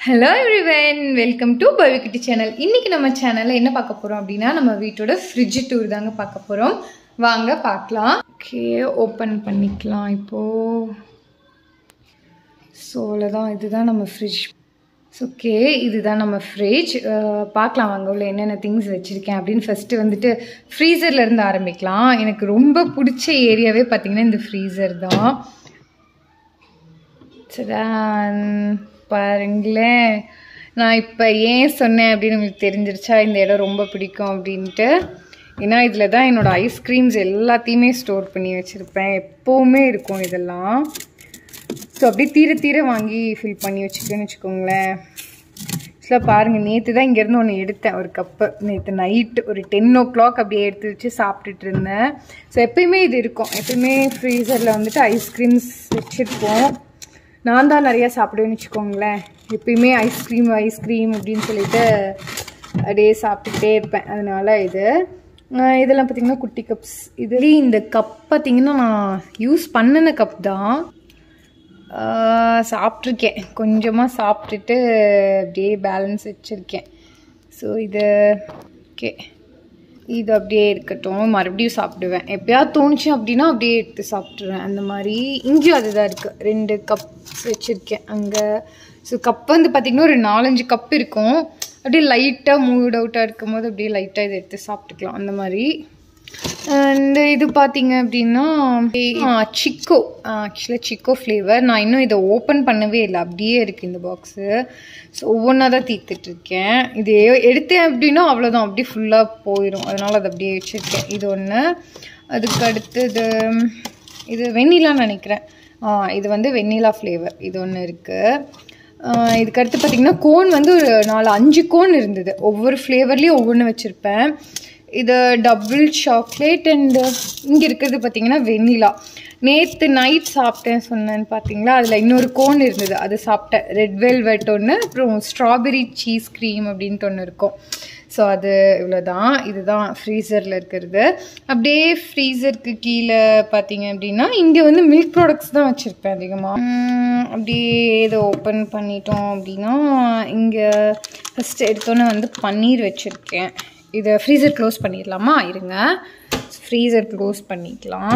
Hello everyone welcome to Pavikitty channel இன்னைக்கு நம்ம சேனலில் என்ன பார்க்க போகிறோம் அப்படின்னா நம்ம வீட்டோட ஃப்ரிட்ஜ் டூர் தாங்க பார்க்க போகிறோம் வாங்க பார்க்கலாம் ஓகே ஓப்பன் பண்ணிக்கலாம் இப்போது ஸோ அவ்வளோதான் இதுதான் நம்ம ஃப்ரிட்ஜ் ஓகே இதுதான் நம்ம ஃப்ரிட்ஜ் பார்க்கலாம் வாங்க உள்ள என்னென்ன திங்ஸ் வச்சுருக்கேன் அப்படின்னு ஃபஸ்ட்டு வந்துட்டு ஃப்ரீசரில் இருந்து ஆரம்பிக்கலாம் எனக்கு ரொம்ப பிடிச்ச ஏரியாவே பார்த்திங்கன்னா இந்த ஃப்ரீசர் தான் சடான் பாருங்களேன் நான் இப்போ ஏன் சொன்னேன் அப்படின்னு உங்களுக்கு தெரிஞ்சிருச்சா இந்த இடம் ரொம்ப பிடிக்கும் அப்படின்ட்டு ஏன்னா இதில் தான் என்னோடய ஐஸ்கிரீம்ஸ் எல்லாத்தையுமே ஸ்டோர் பண்ணி வச்சுருப்பேன் எப்போவுமே இருக்கும் இதெல்லாம் ஸோ அப்படியே தீர தீர வாங்கி ஃபில் பண்ணி வச்சுக்கோன்னு வச்சுக்கோங்களேன் ஆக்சுவலாக பாருங்கள் நேற்று தான் இங்கேருந்து ஒன்று எடுத்தேன் ஒரு கப்பு நேற்று நைட்டு ஒரு டென் ஓ கிளாக் அப்படியே எடுத்து வச்சு சாப்பிட்டுட்டு இருந்தேன் ஸோ எப்பயுமே இது இருக்கும் எப்பயுமே ஃப்ரீசரில் வந்துட்டு ஐஸ்கிரீம்ஸ் வச்சுருப்போம் நான் தான் நிறையா சாப்பிடுவேன்னு வச்சுக்கோங்களேன் எப்பயுமே ஐஸ்கிரீம் ஐஸ்கிரீம் அப்படின்னு சொல்லிட்டு அப்படியே சாப்பிட்டுக்கிட்டே இருப்பேன் அதனால இது ஆஹ் இதெல்லாம் பார்த்திங்கன்னா குட்டி கப்ஸ் இதுலேயும் இந்த கப் பார்த்திங்கன்னா நான் யூஸ் பண்ணின கப் தான் ஆஹ் சாப்பிட்ருக்கேன் கொஞ்சமாக சாப்பிட்டுட்டு அப்படியே பேலன்ஸ் வச்சுருக்கேன் ஸோ இது ஓகே இது அப்படியே இருக்கட்டும் மறுபடியும் சாப்பிடுவேன் எப்பயாவது தோணுச்சு அப்படின்னா அப்படியே எடுத்து சாப்பிட்ருவேன் அந்த மாதிரி இங்கேயும் அதுதான் இருக்குது ரெண்டு கப்ஸ் வச்சுருக்கேன் அங்கே ஸோ கப் வந்து பார்த்திங்கன்னா ஒரு நாலஞ்சு கப் இருக்கும் அப்படியே லைட்டாக மூட் அவுட்டாக இருக்கும் போது அப்படியே லைட்டாக இதை எடுத்து சாப்பிட்டுக்கலாம் அந்த மாதிரி இந்த இது பார்த்தீங்க அப்படின்னா சிக்கோ ஆக்சுவலாக சிக்கோ ஃப்ளேவர் நான் இன்னும் இதை ஓப்பன் பண்ணவே இல்லை அப்படியே இருக்குது இந்த பாக்ஸு ஸோ ஒவ்வொன்றா தான் தீர்த்துட்ருக்கேன் இது எடுத்தேன் அப்படின்னா அவ்வளோதான் அப்படியே ஃபுல்லாக போயிடும் அதனால் அதை அப்படியே வச்சுருக்கேன் இது ஒன்று அதுக்கு அடுத்தது இது வெண்ணிலான்னு நினைக்கிறேன் இது வந்து வெண்ணிலா ஃப்ளேவர் இது ஒன்று இருக்குது இதுக்கு அடுத்து பார்த்திங்கன்னா கோன் வந்து ஒரு நாலு அஞ்சு கோன் இருந்தது ஒவ்வொரு ஃப்ளேவர்லேயும் ஒவ்வொன்று வச்சுருப்பேன் இது டபுள் சாக்லேட் அண்டு இங்கே இருக்கிறது பார்த்தீங்கன்னா வெண்ணிலா நேற்று நைட் சாப்பிட்டேன் சொன்னேன்னு பார்த்தீங்களா அதில் இன்னொரு கோன் இருந்தது அது சாப்பிட்டேன் ரெட் வெல்வெட் ஒன்று அப்புறம் ஸ்ட்ராபெரி சீஸ் க்ரீம் அப்படின்ட்டு ஒன்று இருக்கும் ஸோ அது இவ்வளோதான் இதுதான் ஃப்ரீசரில் இருக்கிறது அப்படியே ஃப்ரீசருக்கு கீழே பார்த்தீங்க அப்படின்னா இங்கே வந்து மில்க் ப்ராடக்ட்ஸ் தான் வச்சுருப்பேன் அதிகமாக அப்படியே இதை ஓப்பன் பண்ணிட்டோம் அப்படின்னா இங்கே ஃபஸ்ட்டு எடுத்தோன்னே வந்து பன்னீர் வச்சுருக்கேன் இதை ஃப்ரீசர் க்ளோஸ் பண்ணிடலாமா இருங்க ஃப்ரீசர் க்ளோஸ் பண்ணிக்கலாம்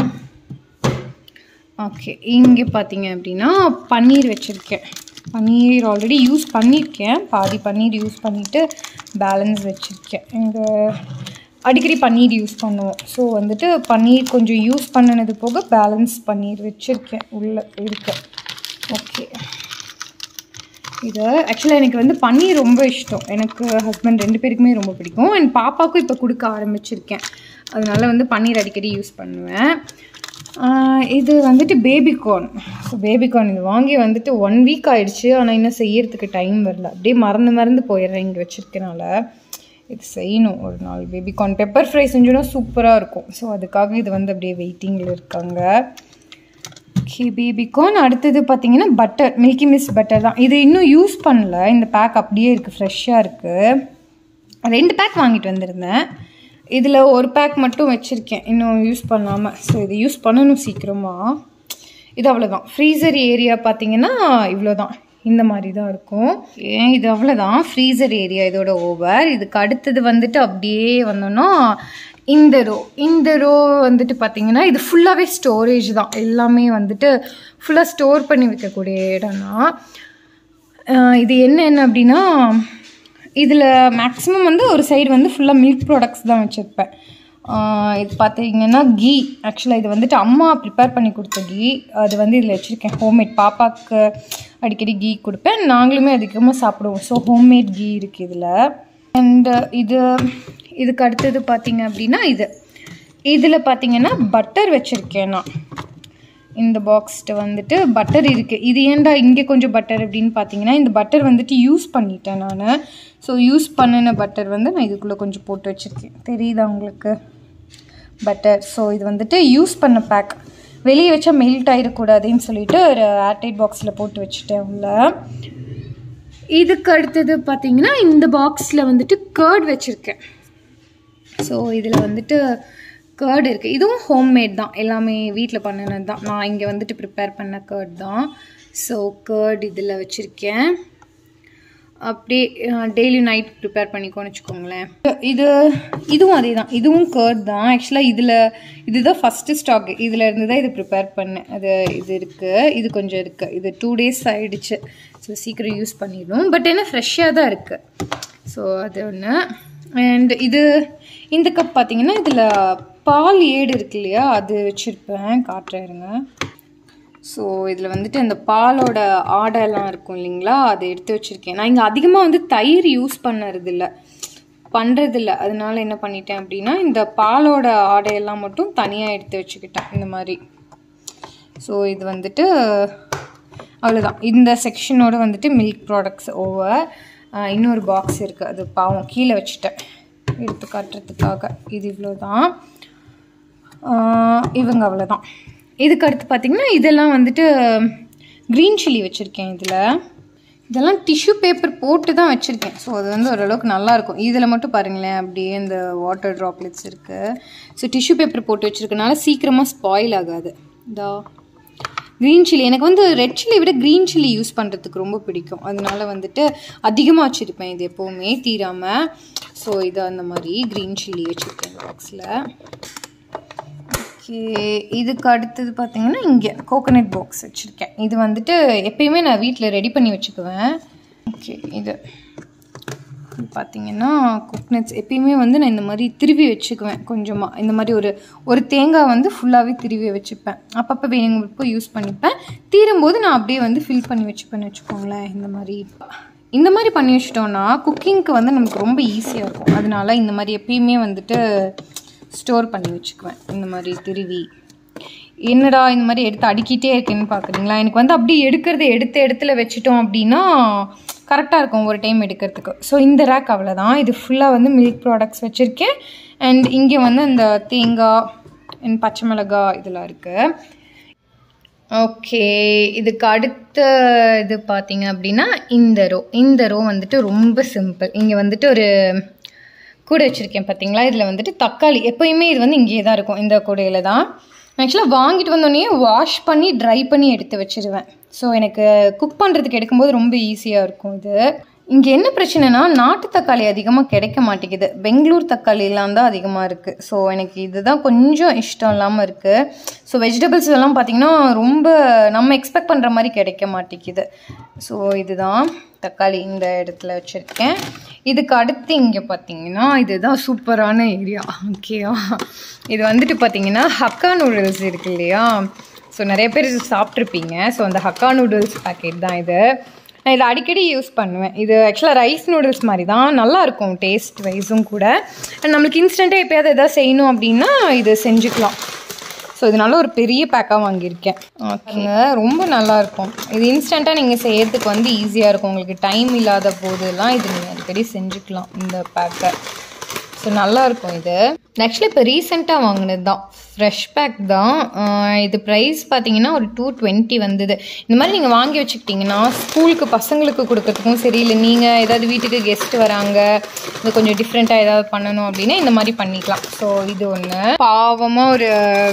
ஓகே இங்கே பார்த்தீங்க அப்படின்னா பன்னீர் வச்சுருக்கேன் பன்னீர் ஆல்ரெடி யூஸ் பண்ணியிருக்கேன் பாதி பன்னீர் யூஸ் பண்ணிவிட்டு பேலன்ஸ் வச்சுருக்கேன் இங்கே அடிக்கடி பன்னீர் யூஸ் பண்ணுவோம் ஸோ வந்துட்டு பன்னீர் கொஞ்சம் யூஸ் பண்ணினது போக பேலன்ஸ் பன்னீர் வச்சுருக்கேன் உள்ளே இருக்க ஓகே இது ஆக்சுவலாக எனக்கு வந்து பன்னீர் ரொம்ப இஷ்டம் எனக்கு ஹஸ்பண்ட் ரெண்டு பேருக்குமே ரொம்ப பிடிக்கும் அண்ட் பாப்பாவுக்கும் இப்போ கொடுக்க ஆரம்பிச்சிருக்கேன் அதனால வந்து பன்னீர் அடிக்கடி யூஸ் பண்ணுவேன் இது வந்துட்டு பேபிகார்ன் ஸோ பேபிகார்ன் இது வாங்கி வந்துட்டு ஒன் வீக் ஆயிடுச்சு ஆனால் இன்னும் செய்யறதுக்கு டைம் வரல அப்படியே மறந்து மறந்து போயிடுறேன் இங்கே வச்சுருக்கனால இது செய்யணும் ஒரு நாள் பேபிகார்ன் பெப்பர் ஃப்ரை செஞ்சோன்னா சூப்பராக இருக்கும் ஸோ அதுக்காக இது வந்து அப்படியே வெயிட்டிங்கில் இருக்காங்க ஓகே பேபிகார்ன் அடுத்தது பார்த்தீங்கன்னா பட்டர் மில்கி மிஸ் பட்டர் தான் இது இன்னும் யூஸ் பண்ணல இந்த பேக் அப்படியே இருக்குது ஃப்ரெஷ்ஷாக இருக்குது ரெண்டு பேக் வாங்கிட்டு வந்திருந்தேன் இதில் ஒரு பேக் மட்டும் வச்சுருக்கேன் இன்னும் யூஸ் பண்ணாமல் ஸோ இது யூஸ் பண்ணணும் சீக்கிரமாக இது அவ்வளோதான் ஃப்ரீசர் ஏரியா பார்த்தீங்கன்னா இவ்வளோ தான் இந்த மாதிரி தான் இருக்கும் ஏன் இது அவ்வளோதான் ஃப்ரீசர் ஏரியா இதோட ஓவர் இதுக்கு அடுத்தது வந்துட்டு அப்படியே வந்தோன்னா இந்த ரோ இந்த ரோ வந்துட்டு பார்த்தீங்கன்னா இது ஃபுல்லாகவே ஸ்டோரேஜ் தான் எல்லாமே வந்துட்டு ஃபுல்லாக ஸ்டோர் பண்ணி வைக்கக்கூடிய இடம் தான் இது என்ன என்ன அப்படின்னா இதில் மேக்ஸிமம் வந்து ஒரு சைடு வந்து ஃபுல்லாக மில்க் ப்ராடக்ட்ஸ் தான் வச்சுருப்பேன் இது பார்த்தீங்கன்னா கீ ஆக்சுவலாக இது வந்துட்டு அம்மா ப்ரிப்பேர் பண்ணி கொடுத்த கீ அது வந்து இதில் வச்சுருக்கேன் ஹோம்மேட் பாப்பாவுக்கு அடிக்கடி கீ கொடுப்பேன் நாங்களுமே அதிகமாக சாப்பிடுவோம் ஸோ ஹோம்மேட் கீ இருக்குது இதில் அண்டு இது இதுக்கு அடுத்தது பார்த்தீங்க அப்படின்னா இது இதில் பார்த்தீங்கன்னா பட்டர் வச்சுருக்கேன் நான் இந்த பாக்ஸ்ட்டு வந்துட்டு பட்டர் இருக்குது இது ஏன்டா இங்கே கொஞ்சம் பட்டர் அப்படின்னு பார்த்தீங்கன்னா இந்த பட்டர் வந்துட்டு யூஸ் பண்ணிட்டேன் நான் ஸோ யூஸ் பண்ணின பட்டர் வந்து நான் இதுக்குள்ளே கொஞ்சம் போட்டு வச்சுருக்கேன் தெரியுதா உங்களுக்கு பட்டர் ஸோ இது வந்துட்டு யூஸ் பண்ண பேக் வெளியே வச்சா மெல்ட் ஆகிடக்கூடாதுன்னு சொல்லிட்டு ஒரு ஏர்டைட் பாக்ஸில் போட்டு வச்சுட்டேன் உள்ள இதுக்கு அடுத்தது பார்த்தீங்கன்னா இந்த பாக்ஸில் வந்துட்டு கேர்ட் வச்சுருக்கேன் ஸோ இதில் வந்துட்டு கேர்டு இருக்குது இதுவும் ஹோம்மேட் தான் எல்லாமே வீட்டில் பண்ணினது தான் நான் இங்கே வந்துட்டு ப்ரிப்பேர் பண்ண கேர்ட் தான் ஸோ கேர்ட் இதில் வச்சுருக்கேன் அப்படியே டெய்லி நைட் ப்ரிப்பேர் பண்ணிக்கோன்னு வச்சுக்கோங்களேன் இது இதுவும் அதே தான் இதுவும் கர்ட் தான் ஆக்சுவலாக இதில் இதுதான் ஃபஸ்ட்டு ஸ்டாக் இதில் இருந்து தான் இது ப்ரிப்பேர் பண்ணேன் அது இது இருக்குது இது கொஞ்சம் இருக்குது இது டூ டேஸ் ஆகிடுச்சு ஸோ சீக்கிரம் யூஸ் பண்ணிடும் பட் என்ன ஃப்ரெஷ்ஷாக தான் இருக்குது ஸோ அது ஒன்று அண்ட் இது இந்த கப் பார்த்தீங்கன்னா இதில் பால் ஏடு இருக்கு இல்லையா அது வச்சுருப்பேன் காட்டுறேன் இருங்க ஸோ இதில் வந்துட்டு அந்த பாலோட ஆடைலாம் இருக்கும் இல்லைங்களா அதை எடுத்து வச்சுருக்கேன் நான் இங்கே அதிகமாக வந்து தயிர் யூஸ் பண்ணுறதில்ல பண்ணுறதில்ல அதனால என்ன பண்ணிட்டேன் அப்படின்னா இந்த பாலோட ஆடையெல்லாம் மட்டும் தனியாக எடுத்து வச்சுக்கிட்டேன் இந்த மாதிரி ஸோ இது வந்துட்டு அவ்வளோதான் இந்த செக்ஷனோட வந்துட்டு மில்க் ப்ராடக்ட்ஸ் ஓவர் இன்னொரு பாக்ஸ் இருக்குது அது பாவம் கீழே வச்சுட்டேன் எடுத்து காட்டுறதுக்காக இது இவ்வளோ தான் இவங்க அவ்வளோதான் இதுக்கு அடுத்து பார்த்திங்கன்னா இதெல்லாம் வந்துட்டு க்ரீன் சில்லி வச்சுருக்கேன் இதில் இதெல்லாம் டிஷ்யூ பேப்பர் போட்டு தான் வச்சுருக்கேன் ஸோ அது வந்து ஓரளவுக்கு நல்லாயிருக்கும் இதில் மட்டும் பாருங்களேன் அப்படியே இந்த வாட்டர் ட்ராப்லெட்ஸ் இருக்குது ஸோ டிஷ்யூ பேப்பர் போட்டு வச்சுருக்கனால சீக்கிரமாக ஸ்பாயில் ஆகாது இதா க்ரீன் சில்லி எனக்கு வந்து ரெட் சில்லி விட க்ரீன் சில்லி யூஸ் பண்ணுறதுக்கு ரொம்ப பிடிக்கும் அதனால வந்துட்டு அதிகமாக வச்சுருப்பேன் இது எப்போவுமே தீராமல் ஸோ இது அந்த மாதிரி க்ரீன் சில்லி வச்சுருக்கேன் பாக்ஸில் ஓகே இதுக்கு அடுத்தது பார்த்தீங்கன்னா இங்கே கோகோனட் பாக்ஸ் வச்சுருக்கேன் இது வந்துட்டு எப்பயுமே நான் வீட்டில் ரெடி பண்ணி வச்சுக்குவேன் ஓகே இது இது பார்த்தீங்கன்னா கோகனட்ஸ் எப்பயுமே வந்து நான் இந்த மாதிரி திருவி வச்சுக்குவேன் கொஞ்சமாக இந்த மாதிரி ஒரு ஒரு தேங்காய் வந்து ஃபுல்லாகவே திருவி வச்சுப்பேன் அப்பப்போ வேணுங்கிறப்போ யூஸ் பண்ணிப்பேன் தீரும்போது நான் அப்படியே வந்து ஃபில் பண்ணி வச்சுப்பேன்னு வச்சுக்கோங்களேன் இந்த மாதிரி இந்த மாதிரி பண்ணி வச்சிட்டோன்னா குக்கிங்க்கு வந்து நமக்கு ரொம்ப ஈஸியாக இருக்கும் அதனால இந்த மாதிரி எப்பயுமே வந்துட்டு ஸ்டோர் பண்ணி வச்சுக்குவேன் இந்த மாதிரி திருவி என்னடா இந்த மாதிரி எடுத்து அடுக்கிட்டே இருக்கேன்னு பார்க்குறீங்களா எனக்கு வந்து அப்படியே எடுக்கிறது எடுத்த இடத்துல வச்சுட்டோம் அப்படின்னா கரெக்டாக இருக்கும் ஒரு டைம் எடுக்கிறதுக்கு ஸோ இந்த ரேக் அவ்வளோதான் இது ஃபுல்லாக வந்து மில்க் ப்ராடக்ட்ஸ் வச்சுருக்கேன் அண்ட் இங்கே வந்து அந்த தேங்காய் அண்ட் பச்சை மிளகாய் இதெல்லாம் இருக்குது ஓகே இதுக்கு அடுத்த இது பார்த்தீங்க அப்படின்னா இந்த ரோ இந்த ரோ வந்துட்டு ரொம்ப சிம்பிள் இங்கே வந்துட்டு ஒரு கூடை வச்சுருக்கேன் பார்த்தீங்களா இதில் வந்துட்டு தக்காளி எப்போயுமே இது வந்து இங்கேயே தான் இருக்கும் இந்த கூடையில் தான் ஆக்சுவலாக வாங்கிட்டு வந்தோடனே வாஷ் பண்ணி ட்ரை பண்ணி எடுத்து வச்சிருவேன் ஸோ எனக்கு குக் பண்ணுறதுக்கு எடுக்கும்போது ரொம்ப ஈஸியாக இருக்கும் இது இங்கே என்ன பிரச்சனைனா நாட்டு தக்காளி அதிகமாக கிடைக்க மாட்டேங்குது பெங்களூர் தக்காளிலாம் தான் அதிகமாக இருக்குது ஸோ எனக்கு இதுதான் கொஞ்சம் இஷ்டம் இல்லாமல் இருக்குது ஸோ வெஜிடபிள்ஸ் எல்லாம் பார்த்திங்கன்னா ரொம்ப நம்ம எக்ஸ்பெக்ட் பண்ணுற மாதிரி கிடைக்க மாட்டேங்குது ஸோ இதுதான் தக்காளி இந்த இடத்துல வச்சுருக்கேன் இதுக்கு அடுத்து இங்கே பார்த்தீங்கன்னா இதுதான் சூப்பரான ஏரியா ஓகேயா இது வந்துட்டு பார்த்தீங்கன்னா ஹக்கா நூடுல்ஸ் இருக்கு இல்லையா ஸோ நிறைய பேர் இது சாப்பிட்ருப்பீங்க ஸோ அந்த ஹக்கா நூடுல்ஸ் பேக்கெட் தான் இது நான் இதை அடிக்கடி யூஸ் பண்ணுவேன் இது ஆக்சுவலாக ரைஸ் நூடுல்ஸ் மாதிரி தான் நல்லாயிருக்கும் டேஸ்ட் வைஸும் கூட And நம்மளுக்கு இன்ஸ்டண்ட்டாக எப்போயாவது எதாவது செய்யணும் அப்படின்னா இது செஞ்சுக்கலாம் ஸோ இதனால ஒரு பெரிய பேக்காக வாங்கியிருக்கேன் ஓகேங்க ரொம்ப நல்லாயிருக்கும் இது இன்ஸ்டண்ட்டாக நீங்கள் செய்யறதுக்கு வந்து ஈஸியாக இருக்கும் உங்களுக்கு டைம் இல்லாத போதெல்லாம் இது நீங்கள் அடிக்கடி செஞ்சுக்கலாம் இந்த பேக்கை ஸோ நல்லாயிருக்கும் இது ஆக்சுவலி இப்போ ரீசெண்டாக வாங்கினது தான் ஃப்ரெஷ் பேக் தான் ஆஹ் இது ப்ரைஸ் பார்த்தீங்கன்னா ஒரு டூ டுவெண்ட்டி வந்தது இந்த மாதிரி நீங்கள் வாங்கி வச்சுக்கிட்டிங்கன்னா ஸ்கூலுக்கு பசங்களுக்கு கொடுக்கறதுக்கும் சரி இல்லை நீங்கள் ஏதாவது வீட்டுக்கு கெஸ்ட் வராங்க இது கொஞ்சம் டிஃப்ரெண்ட்டாக ஏதாவது பண்ணணும் அப்படின்னா இந்த மாதிரி பண்ணிக்கலாம் ஸோ இது ஒன்று பாவமாக ஒரு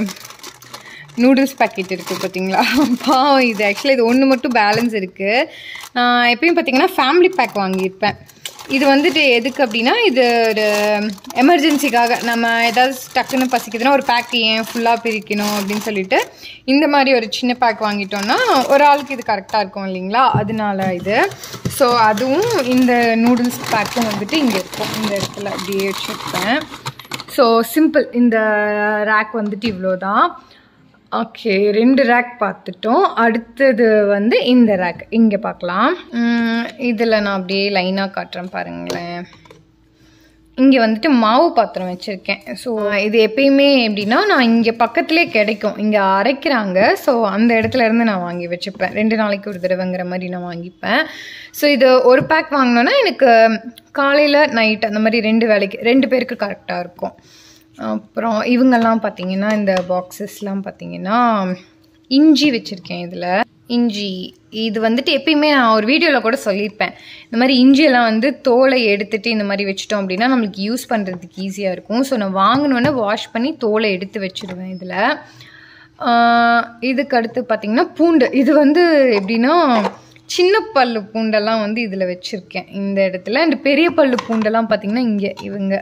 நூடுல்ஸ் பாக்கெட் இருக்குது பார்த்தீங்களா பாவம் இது ஆக்சுவலாக இது ஒன்று மட்டும் பேலன்ஸ் இருக்குது நான் எப்பயும் பார்த்தீங்கன்னா ஃபேமிலி பேக் வாங்கியிருப்பேன் இது வந்துட்டு எதுக்கு அப்படின்னா இது ஒரு எமர்ஜென்சிக்காக நம்ம ஏதாவது டக்குன்னு பசிக்குதுன்னா ஒரு பேக் ஏன் ஃபுல்லாக பிரிக்கணும் அப்படின்னு சொல்லிட்டு இந்த மாதிரி ஒரு சின்ன பேக் வாங்கிட்டோம்னா ஒரு ஆளுக்கு இது கரெக்டாக இருக்கும் இல்லைங்களா அதனால இது ஸோ அதுவும் இந்த நூடுல்ஸ் பேக்கும் வந்துட்டு இங்கே இருக்கும் இந்த இடத்துல அப்படியே வச்சுருப்பேன் ஸோ சிம்பிள் இந்த ரேக் வந்துட்டு இவ்வளோ தான் ஓகே ரெண்டு ரேக் பார்த்துட்டோம் அடுத்தது வந்து இந்த ரேக் இங்கே பார்க்கலாம் இதில் நான் அப்படியே லைனாக காட்டுறேன் பாருங்களேன் இங்கே வந்துட்டு மாவு பாத்திரம் வச்சுருக்கேன் ஸோ இது எப்பயுமே எப்படின்னா நான் இங்கே பக்கத்துலேயே கிடைக்கும் இங்கே அரைக்கிறாங்க ஸோ அந்த இடத்துல இருந்து நான் வாங்கி வச்சுப்பேன் ரெண்டு நாளைக்கு ஒரு தடவைங்கிற மாதிரி நான் வாங்கிப்பேன் ஸோ இது ஒரு பேக் வாங்கினோன்னா எனக்கு காலையில் நைட் அந்த மாதிரி ரெண்டு வேலைக்கு ரெண்டு பேருக்கு கரெக்டாக இருக்கும் அப்புறம் இவங்கெல்லாம் பார்த்தீங்கன்னா இந்த பாக்ஸஸ்லாம் பார்த்தீங்கன்னா இஞ்சி வச்சுருக்கேன் இதில் இஞ்சி இது வந்துட்டு எப்பயுமே நான் ஒரு வீடியோவில் கூட சொல்லியிருப்பேன் இந்த மாதிரி இஞ்சியெல்லாம் வந்து தோலை எடுத்துட்டு இந்த மாதிரி வச்சுட்டோம் அப்படின்னா நம்மளுக்கு யூஸ் பண்ணுறதுக்கு ஈஸியாக இருக்கும் ஸோ நான் வாங்கினோன்னே வாஷ் பண்ணி தோலை எடுத்து வச்சுருவேன் இதில் இதுக்கு அடுத்து பார்த்திங்கன்னா பூண்டு இது வந்து எப்படின்னா சின்ன பல்லு பூண்டெல்லாம் வந்து இதில் வச்சுருக்கேன் இந்த இடத்துல அண்ட் பெரிய பல்லு பூண்டெல்லாம் பார்த்தீங்கன்னா இங்கே இவங்க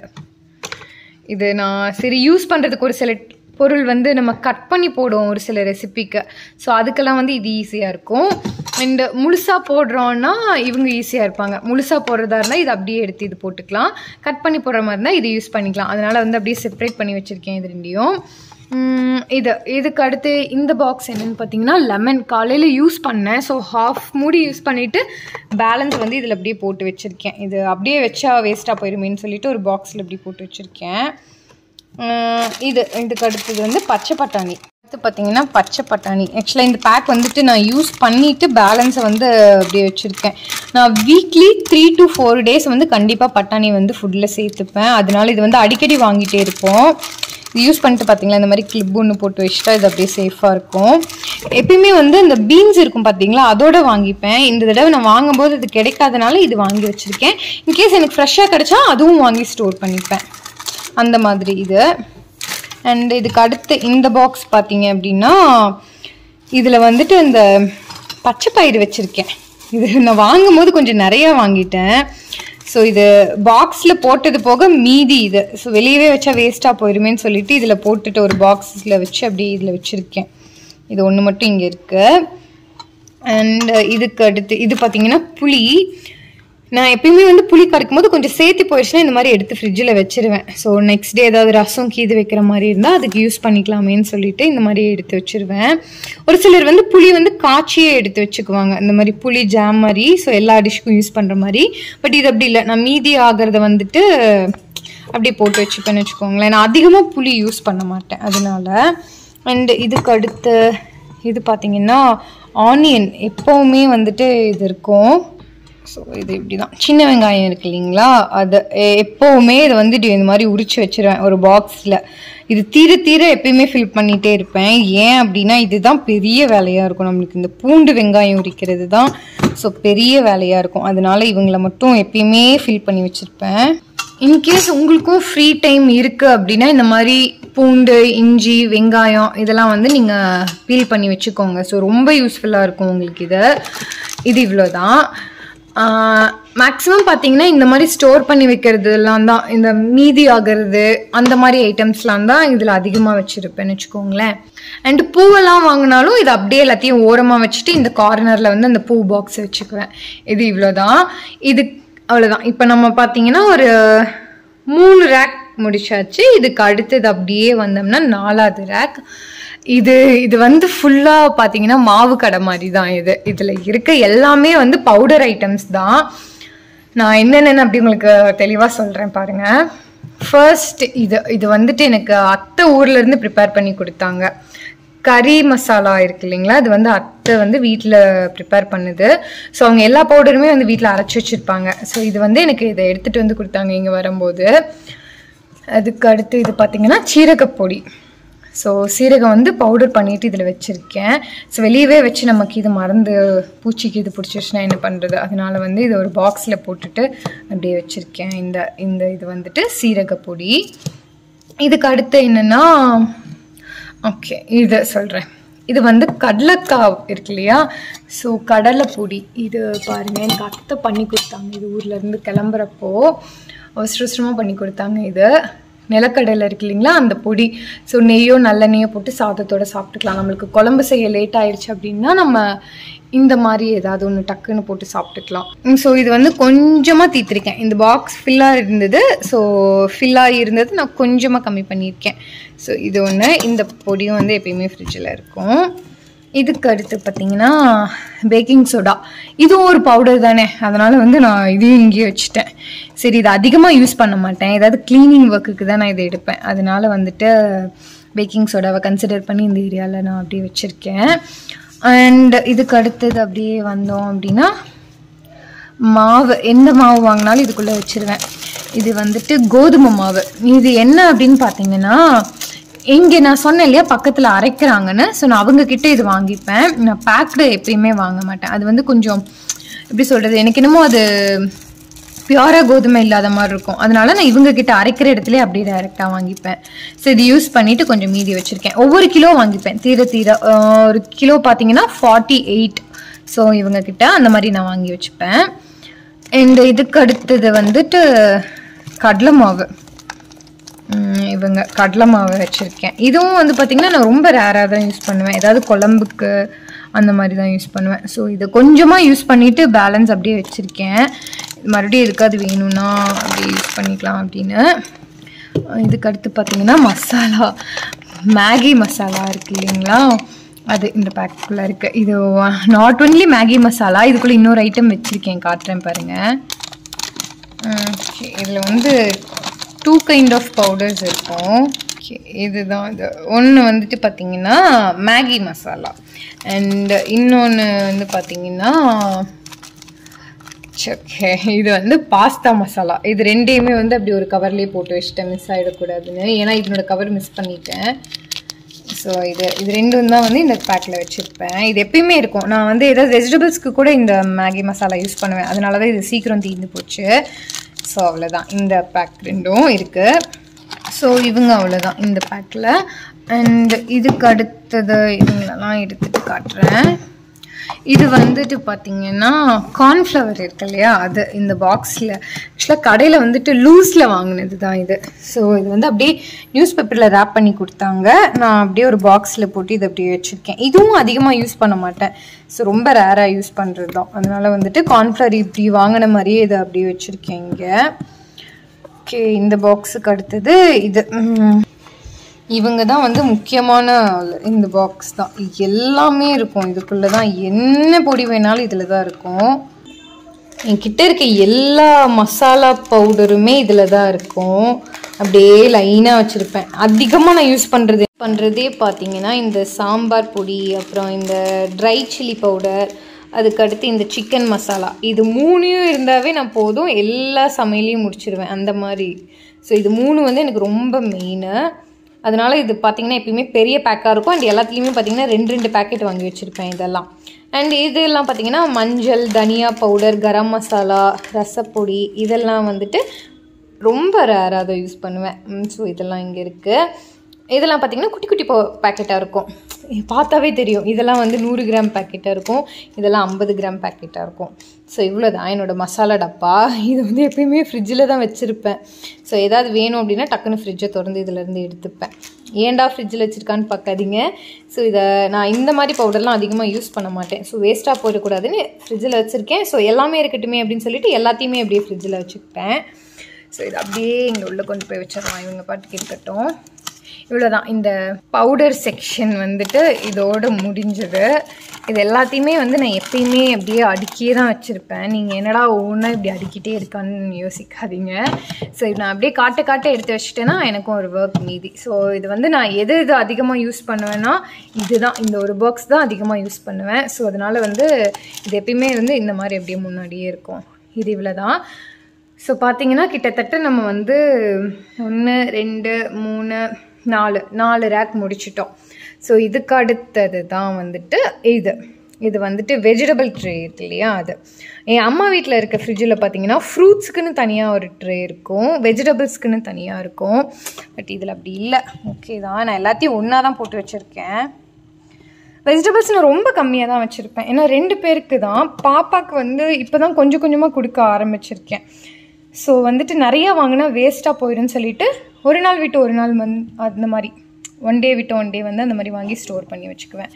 இது நான் சரி யூஸ் பண்ணுறதுக்கு ஒரு சில பொருள் வந்து நம்ம கட் பண்ணி போடுவோம் ஒரு சில ரெசிபிக்கு ஸோ அதுக்கெல்லாம் வந்து இது ஈஸியாக இருக்கும் அண்ட் முழுசாக போடுறோன்னா இவங்க ஈஸியாக இருப்பாங்க முழுசாக போடுறதா இருந்தால் இது அப்படியே எடுத்து இது போட்டுக்கலாம் கட் பண்ணி போடுற மாதிரி இருந்தால் இது யூஸ் பண்ணிக்கலாம் அதனால் வந்து அப்படியே செப்பரேட் பண்ணி வச்சுருக்கேன் இது ரெண்டையும் உம், இது இதுக்கு அடுத்து இந்த பாக்ஸ் என்னன்னு பார்த்தீங்கன்னா லெமன் காலையில் யூஸ் பண்ணேன் ஸோ ஹாஃப் மூடி யூஸ் பண்ணிவிட்டு பேலன்ஸ் வந்து இதில் அப்படியே போட்டு வச்சுருக்கேன் இது அப்படியே வச்சா வேஸ்ட்டாக போயிருமேன்னு சொல்லிட்டு ஒரு பாக்ஸில் இப்படி போட்டு வச்சுருக்கேன் உம், இது இதுக்கு அடுத்தது வந்து பச்சை பட்டாணி அடுத்து பார்த்தீங்கன்னா பச்சை பட்டாணி ஆக்சுவலாக இந்த பேக் வந்துட்டு நான் யூஸ் பண்ணிவிட்டு பேலன்ஸை வந்து அப்படியே வச்சுருக்கேன் நான் weekly three to four days வந்து கண்டிப்பாக பட்டாணி வந்து ஃபுட்டில் சேர்த்துப்பேன் அதனால இது வந்து அடிக்கடி வாங்கிட்டே இருப்போம் இது யூஸ் பண்ணிட்டு பார்த்தீங்களா இந்த மாதிரி கிளிப் ஒன்று போட்டு வச்சுட்டா இது அப்படியே சேஃபாக இருக்கும் எப்பயுமே வந்து இந்த பீன்ஸ் இருக்கும் பார்த்தீங்களா அதோட வாங்கிப்பேன் இந்த தடவை நான் வாங்கும்போது இது கிடைக்காதனால இது வாங்கி வச்சுருக்கேன் இன்கேஸ் எனக்கு ஃப்ரெஷ்ஷாக கிடைச்சா அதுவும் வாங்கி ஸ்டோர் பண்ணிப்பேன் அந்த மாதிரி இது அண்ட் இதுக்கு அடுத்து இந்த பாக்ஸ் பார்த்தீங்க அப்படின்னா இதில் வந்துட்டு இந்த பச்சை பயிறு வச்சுருக்கேன் இது நான் வாங்கும்போது கொஞ்சம் நிறையா வாங்கிட்டேன் ஸோ இது பாக்ஸில் போட்டது போக மீதி இது ஸோ வெளியவே வச்சா வேஸ்ட்டாக போயிருமேன்னு சொல்லிட்டு இதில் போட்டுட்டு ஒரு பாக்ஸில் வச்சு அப்படியே இதில் வச்சுருக்கேன் இது ஒன்று மட்டும் இங்கே இருக்குது அண்ட் இதுக்கு அடுத்து இது பார்த்தீங்கன்னா புளி நான் எப்பயுமே வந்து புளி கரைக்கும் போது கொஞ்சம் சேர்த்து போயிடுச்சுன்னா இந்த மாதிரி எடுத்து ஃப்ரிட்ஜில் வச்சிருவேன் ஸோ நெக்ஸ்ட் டே ஏதாவது ரசம் கீது வைக்கிற மாதிரி இருந்தால் அதுக்கு யூஸ் பண்ணிக்கலாமேன்னு சொல்லிட்டு இந்த மாதிரி எடுத்து வச்சிருவேன் ஒரு சிலர் வந்து புளி வந்து காய்ச்சியே எடுத்து வச்சுக்குவாங்க இந்த மாதிரி புளி ஜாம் மாதிரி ஸோ எல்லா டிஷ்க்கும் யூஸ் பண்ணுற மாதிரி பட் இது அப்படி இல்லை நான் மீதி ஆகிறத வந்துட்டு அப்படியே போட்டு வச்சுப்பேன்னு வச்சுக்கோங்களேன் நான் அதிகமாக புளி யூஸ் பண்ண மாட்டேன் அதனால அண்ட் இதுக்கு அடுத்து இது பார்த்தீங்கன்னா ஆனியன் எப்போவுமே வந்துட்டு இது இருக்கும் ஸோ இது இப்படி தான் சின்ன வெங்காயம் இருக்கு இல்லைங்களா அது எ- எப்போவுமே இதை வந்துட்டு இந்த மாதிரி உரிச்சு வச்சிருவேன் ஒரு பாக்ஸில் இது தீர தீர எப்பயுமே ஃபில் பண்ணிகிட்டே இருப்பேன் ஏன் அப்படின்னா இதுதான் பெரிய வேலையாக இருக்கும் நம்மளுக்கு இந்த பூண்டு வெங்காயம் உரிக்கிறது தான் ஸோ பெரிய வேலையாக இருக்கும் அதனால இவங்கள மட்டும் எப்பயுமே ஃபில் பண்ணி வச்சுருப்பேன் இன்கேஸ் உங்களுக்கும் ஃப்ரீ டைம் இருக்குது அப்படின்னா இந்த மாதிரி பூண்டு இஞ்சி வெங்காயம் இதெல்லாம் வந்து நீங்கள் பீல் பண்ணி வச்சுக்கோங்க ஸோ ரொம்ப யூஸ்ஃபுல்லாக இருக்கும் உங்களுக்கு இது இது இவ்வளோதான் மேக்ஸிமம் பார்த்தீங்கன்னா இந்த மாதிரி ஸ்டோர் பண்ணி வைக்கிறதுலாம் தான் இந்த மீதி ஆகிறது அந்த மாதிரி ஐட்டம்ஸ்லாம் தான் இதில் அதிகமாக வச்சுருப்பேன்னு வச்சுக்கோங்களேன் அண்ட் பூவெல்லாம் வாங்கினாலும் இது அப்படியே எல்லாத்தையும் ஓரமாக வச்சுட்டு இந்த கார்னரில் வந்து அந்த பூ பாக்ஸ் வச்சுக்குவேன் இது இவ்வளோதான் இது அவ்வளோதான் இப்போ நம்ம பார்த்தீங்கன்னா ஒரு மூணு ரேக் முடிச்சாச்சு இதுக்கு அடுத்தது அப்படியே வந்தோம்னா நாலாவது ரேக் இது இது வந்து ஃபுல்லாக பார்த்தீங்கன்னா மாவு கடை மாதிரி தான் இது இதில் இருக்க எல்லாமே வந்து பவுடர் ஐட்டம்ஸ் தான் நான் என்னென்னு அப்படி உங்களுக்கு தெளிவாக சொல்கிறேன் பாருங்கள் ஃபர்ஸ்ட் இது இது வந்துட்டு எனக்கு அத்தை ஊர்லேருந்து ப்ரிப்பேர் பண்ணி கொடுத்தாங்க கறி மசாலா இருக்கு இல்லைங்களா அது வந்து அத்தை வந்து வீட்டில் ப்ரிப்பேர் பண்ணுது ஸோ அவங்க எல்லா பவுடருமே வந்து வீட்டில் அரைச்சி வச்சுருப்பாங்க ஸோ இது வந்து எனக்கு இதை எடுத்துகிட்டு வந்து கொடுத்தாங்க இங்கே வரும்போது அதுக்கு அடுத்து இது பார்த்தீங்கன்னா சீரகப்பொடி ஸோ சீரகம் வந்து பவுடர் பண்ணிட்டு இதில் வச்சுருக்கேன் ஸோ வெளியவே வச்சு நமக்கு இது மறந்து பூச்சிக்கு இது பிடிச்சிருச்சுன்னா என்ன பண்ணுறது அதனால வந்து இது ஒரு பாக்ஸில் போட்டுட்டு அப்படியே வச்சுருக்கேன் இந்த இந்த இது வந்துட்டு சீரகப்பொடி இதுக்கு அடுத்து என்னென்னா ஓகே இது சொல்கிறேன் இது வந்து கடலைக்காய் இருக்கு இல்லையா ஸோ கடலைப்பொடி இது பாருங்க எனக்கு அத்தை பண்ணி கொடுத்தாங்க இது ஊர்ல இருந்து கிளம்புறப்போ அவசர அவசரமாக பண்ணி கொடுத்தாங்க இது நிலக்கடலை இருக்கு இல்லைங்களா அந்த பொடி ஸோ நெய்யோ நல்லெண்ணெய்யோ போட்டு சாதத்தோட சாப்பிட்டுக்கலாம் நம்மளுக்கு குழம்பு செய்ய லேட் ஆயிடுச்சு அப்படின்னா நம்ம இந்த மாதிரி ஏதாவது ஒன்று டக்குன்னு போட்டு சாப்பிட்டுக்கலாம் ஸோ இது வந்து கொஞ்சமாக தீர்த்திருக்கேன் இந்த பாக்ஸ் ஃபில்லாக இருந்தது ஸோ ஃபில்லாக இருந்தது நான் கொஞ்சமாக கம்மி பண்ணியிருக்கேன் ஸோ இது ஒன்று இந்த பொடியும் வந்து எப்பயுமே ஃப்ரிட்ஜில் இருக்கும் இதுக்கு அடுத்து பார்த்தீங்கன்னா பேக்கிங் சோடா இதுவும் ஒரு பவுடர் தானே அதனால் வந்து நான் இதையும் இங்கேயே வச்சுட்டேன் சரி இது அதிகமாக யூஸ் பண்ண மாட்டேன் ஏதாவது க்ளீனிங் ஒர்க்குக்கு தான் நான் இதை எடுப்பேன் அதனால வந்துட்டு பேக்கிங் சோடாவை கன்சிடர் பண்ணி இந்த ஏரியாவில் நான் அப்படியே வச்சுருக்கேன் அண்ட் இதுக்கு அடுத்தது அப்படியே வந்தோம் அப்படின்னா மாவு எந்த மாவு வாங்கினாலும் இதுக்குள்ளே வச்சிருவேன் இது வந்துட்டு கோதுமை மாவு இது என்ன அப்படின்னு பார்த்தீங்கன்னா இங்கே நான் சொன்னேன் இல்லையா பக்கத்தில் அரைக்கிறாங்கன்னு ஸோ நான் அவங்க கிட்ட இது வாங்கிப்பேன் நான் பேக்டு எப்பயுமே வாங்க மாட்டேன் அது வந்து கொஞ்சம் எப்படி சொல்கிறது எனக்கு என்னமோ அது பியூராக கோதுமை இல்லாத மாதிரி இருக்கும் அதனால நான் இவங்க கிட்ட அரைக்கிற இடத்துல அப்படியே டைரெக்டாக வாங்கிப்பேன் ஸோ இது யூஸ் பண்ணிட்டு கொஞ்சம் மீதி வச்சிருக்கேன் ஒவ்வொரு கிலோ வாங்கிப்பேன் தீர தீர ஆஹ் ஒரு கிலோ பார்த்தீங்கன்னா ஃபார்ட்டி எயிட் ஸோ இவங்கக்கிட்ட அந்த மாதிரி நான் வாங்கி வச்சுப்பேன் அண்ட் இதுக்கு அடுத்தது வந்துட்டு கடலை மாவு ம், இவங்க கடலை மாவு வச்சுருக்கேன் இதுவும் வந்து பார்த்திங்கன்னா நான் ரொம்ப ரேராக தான் யூஸ் பண்ணுவேன் ஏதாவது குழம்புக்கு அந்த மாதிரி தான் யூஸ் பண்ணுவேன் ஸோ இதை கொஞ்சமாக யூஸ் பண்ணிவிட்டு பேலன்ஸ் அப்படியே வச்சுருக்கேன் மறுபடியும் எதுக்காவது வேணும்னா அப்படியே யூஸ் பண்ணிக்கலாம் அப்படின்னு அஹ் இதுக்கு அடுத்து பார்த்தீங்கன்னா மசாலா மேகி மசாலா இருக்கு இல்லைங்களா அது இந்த பேக்குள்ளே இருக்குது இது நாட் ஒன்லி மேகி மசாலா இதுக்குள்ளே இன்னொரு ஐட்டம் வச்சுருக்கேன் காட்டுறேன் பாருங்கள் இதில் வந்து டூ கைண்ட் ஆஃப் பவுடர்ஸ் இருக்கும் Okay, இதுதான் இது ஒன்று வந்துட்டு பார்த்தீங்கன்னா மேகி மசாலா அண்ட் இன்னொன்று வந்து பார்த்தீங்கன்னா ஓகே இது வந்து பாஸ்தா மசாலா இது ரெண்டையுமே வந்து அப்படி ஒரு கவர்லேயே போட்டு வச்சுட்டேன் மிஸ் ஆகிடக்கூடாதுன்னு ஏன்னா இதனோட கவர் மிஸ் பண்ணிட்டேன் ஸோ இது இது ரெண்டும் தான் வந்து இந்த பேக்கில் வச்சுருப்பேன் இது எப்பயுமே இருக்கும் நான் வந்து ஏதாவது வெஜிடபிள்ஸ்க்கு கூட இந்த மேகி மசாலா யூஸ் பண்ணுவேன் அதனால தான் இது சீக்கிரம் தீர்ந்து போச்சு ஸோ அவ்வளோதான் இந்த பேக் ரெண்டும் இருக்குது ஸோ இவங்க அவ்வளோதான் இந்த பேக்கில் அண்ட் இதுக்கு அடுத்தது இவங்களெல்லாம் எடுத்துட்டு காட்டுறேன் இது வந்துட்டு பார்த்தீங்கன்னா கார்ன்ஃப்ளவர் இருக்கு இல்லையா அது இந்த பாக்ஸில் ஆக்சுவலாக கடையில் வந்துட்டு லூஸில் வாங்கினது தான் இது ஸோ இது வந்து அப்படியே நியூஸ் பேப்பரில் ரேப் பண்ணி கொடுத்தாங்க நான் அப்படியே ஒரு பாக்ஸில் போட்டு இதை அப்படியே வச்சுருக்கேன் இதுவும் அதிகமாக யூஸ் பண்ண மாட்டேன் ஸோ ரொம்ப ரேராக யூஸ் பண்ணுறது தான் அதனால் வந்துட்டு கார்ன்ஃப்ளவர் இப்படி வாங்கின மாதிரியே இதை அப்படியே வச்சுருக்கேன் இங்கே ஓகே இந்த பாக்ஸுக்கு அடுத்தது இது ம், இவங்க தான் வந்து முக்கியமான ஆளு. இந்த பாக்ஸ் தான் எல்லாமே இருக்கும் இதுக்குள்ளே தான் என்ன பொடி வேணாலும் இதில் தான் இருக்கும் என்கிட்ட இருக்க எல்லா மசாலா பவுடருமே இதில் தான் இருக்கும் அப்படியே லைனாக வச்சுருப்பேன் அதிகமாக நான் யூஸ் பண்ணுறது பண்ணுறதே பார்த்தீங்கன்னா இந்த சாம்பார் பொடி அப்புறம் இந்த ட்ரை சில்லி பவுடர் அதுக்கடுத்து இந்த சிக்கன் மசாலா இது மூணையும் இருந்தாவே நான் போதும் எல்லா சமையலையும் முடிச்சிருவேன் அந்த மாதிரி ஸோ இது மூணு வந்து எனக்கு ரொம்ப மெயினு அதனால இது பார்த்தீங்கன்னா எப்பயுமே பெரிய பேக்காக இருக்கும் அண்ட் எல்லாத்துலேயுமே பார்த்தீங்கன்னா ரெண்டு ரெண்டு பேக்கெட் வாங்கி வச்சுருப்பேன் இதெல்லாம் அண்ட் இதெல்லாம் பார்த்தீங்கன்னா மஞ்சள் தனியா பவுடர் கரம் மசாலா ரசப்பொடி இதெல்லாம் வந்துட்டு ரொம்ப ரேராக அதை யூஸ் பண்ணுவேன் ஸோ இதெல்லாம் இங்கே இருக்குது இதெல்லாம் பார்த்தீங்கன்னா குட்டி குட்டி பேக்கெட்டாக இருக்கும் பார்த்தாவே தெரியும் இதெல்லாம் வந்து நூறு கிராம் பேக்கெட்டாக இருக்கும் இதெல்லாம் ஐம்பது கிராம் பேக்கெட்டாக இருக்கும் ஸோ இவ்வளோ தான் என்னோட மசாலா டப்பா இது வந்து எப்பயுமே ஃப்ரிட்ஜில் தான் வச்சுருப்பேன் ஸோ ஏதாவது வேணும் அப்படின்னா டக்குன்னு ஃப்ரிட்ஜை திறந்து இதிலேருந்து எடுத்துப்பேன் ஏன்டா ஃப்ரிட்ஜில் வச்சுருக்கான்னு பார்க்காதீங்க ஸோ இதை நான் இந்த மாதிரி பவுடர்லாம் அதிகமாக யூஸ் பண்ண மாட்டேன் ஸோ வேஸ்ட்டாக போயிடக்கூடாதுன்னு ஃப்ரிட்ஜில் வச்சுருக்கேன் ஸோ எல்லாமே இருக்கட்டுமே அப்படின்னு சொல்லிட்டு எல்லாத்தையுமே அப்படியே ஃப்ரிட்ஜில் வச்சுக்கிட்டேன் ஸோ இது அப்படியே இங்கே உள்ளே கொண்டு போய் வச்சிடலாம் இவங்க பாட்டுக்கு இருக்கட்டும் இவ்வளோதான் இந்த பவுடர் செக்ஷன் வந்துட்டு இதோட முடிஞ்சது இது எல்லாத்தையுமே வந்து நான் எப்பயுமே அப்படியே அடுக்கியே தான் வச்சுருப்பேன் நீங்கள் என்னடா ஒவ்வொன்றா இப்படி அடுக்கிட்டே இருக்கான்னு யோசிக்காதீங்க ஸோ இது நான் அப்படியே காட்ட காட்ட எடுத்து வச்சுட்டேன்னா எனக்கும் ஒரு ஒர்க் மீதி ஸோ இது வந்து நான் எது இது அதிகமாக யூஸ் பண்ணுவேன்னா இதுதான் இந்த ஒரு பாக்ஸ் தான் அதிகமாக யூஸ் பண்ணுவேன் ஸோ அதனால் வந்து இது எப்பயுமே வந்து இந்த மாதிரி அப்படியே முன்னாடியே இருக்கும் இது இவ்வளோ தான் ஸோ பார்த்தீங்கன்னா கிட்டத்தட்ட நம்ம வந்து ஒன்று ரெண்டு மூணு நாலு நாலு ரேக் முடிச்சிட்டோம் ஸோ இதுக்கு அடுத்தது தான் வந்துட்டு இது இது வந்துட்டு வெஜிடபிள் ட்ரே இருக்கு இல்லையா அது என் அம்மா வீட்டில் இருக்க ஃப்ரிட்ஜில் பார்த்தீங்கன்னா ஃப்ரூட்ஸுக்குன்னு தனியாக ஒரு ட்ரே இருக்கும் வெஜிடபிள்ஸ்க்குன்னு தனியாக இருக்கும் பட் இதில் அப்படி இல்லை ஓகே தான் நான் எல்லாத்தையும் ஒன்றா தான் போட்டு வச்சுருக்கேன் வெஜிடபிள்ஸ் நான் ரொம்ப கம்மியாக தான் வச்சுருப்பேன் ஏன்னா ரெண்டு பேருக்கு தான் பாப்பாவுக்கு வந்து இப்போ தான் கொஞ்சம் கொஞ்சமாக கொடுக்க ஆரம்பிச்சிருக்கேன் ஸோ வந்துட்டு நிறையா வாங்கினா வேஸ்ட்டாக போயிடும்னு சொல்லிட்டு ஒரு நாள் விட்டு ஒரு நாள் வந்து அந்த மாதிரி ஒன் டே விட்டு ஒன் டே வந்து அந்த மாதிரி வாங்கி ஸ்டோர் பண்ணி வச்சுக்குவேன்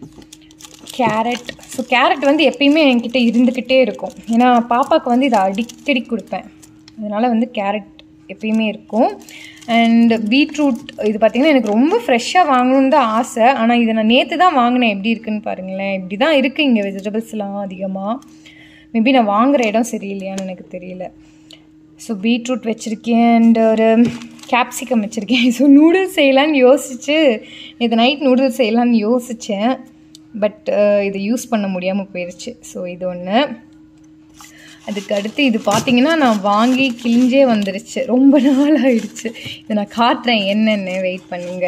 கேரட் ஸோ கேரட் வந்து எப்பயுமே என்கிட்ட இருந்துக்கிட்டே இருக்கும் ஏன்னா பாப்பாவுக்கு வந்து இதை அடிக்கடி கொடுப்பேன் அதனால் வந்து கேரட் எப்பயுமே இருக்கும் அண்ட் பீட்ரூட் இது பார்த்திங்கன்னா எனக்கு ரொம்ப ஃப்ரெஷ்ஷாக வாங்கணுன்னு தான் ஆசை ஆனால் இதை நான் நேற்று தான் வாங்கினேன் எப்படி இருக்குன்னு பாருங்களேன் இப்படி தான் இருக்குது இங்கே வெஜிடபிள்ஸ்லாம் அதிகமாக மேபி நான் வாங்குகிற இடம் சரியில்லையான்னு எனக்கு தெரியல ஸோ பீட்ரூட் வச்சுருக்கேன் அண்ட் ஒரு கேப்சிகம் வச்சுருக்கேன் ஸோ நூடுல்ஸ் செய்யலான்னு யோசிச்சு இது நைட் நூடுல்ஸ் செய்யலான்னு யோசித்தேன் பட் இதை யூஸ் பண்ண முடியாமல் போயிடுச்சு ஸோ இது ஒன்று அதுக்கு அடுத்து இது பார்த்தீங்கன்னா நான் வாங்கி கிழிஞ்சே வந்துருச்சு ரொம்ப நாள் ஆயிடுச்சு இதை நான் காட்டுறேன் என்னென்னு வெயிட் பண்ணுங்க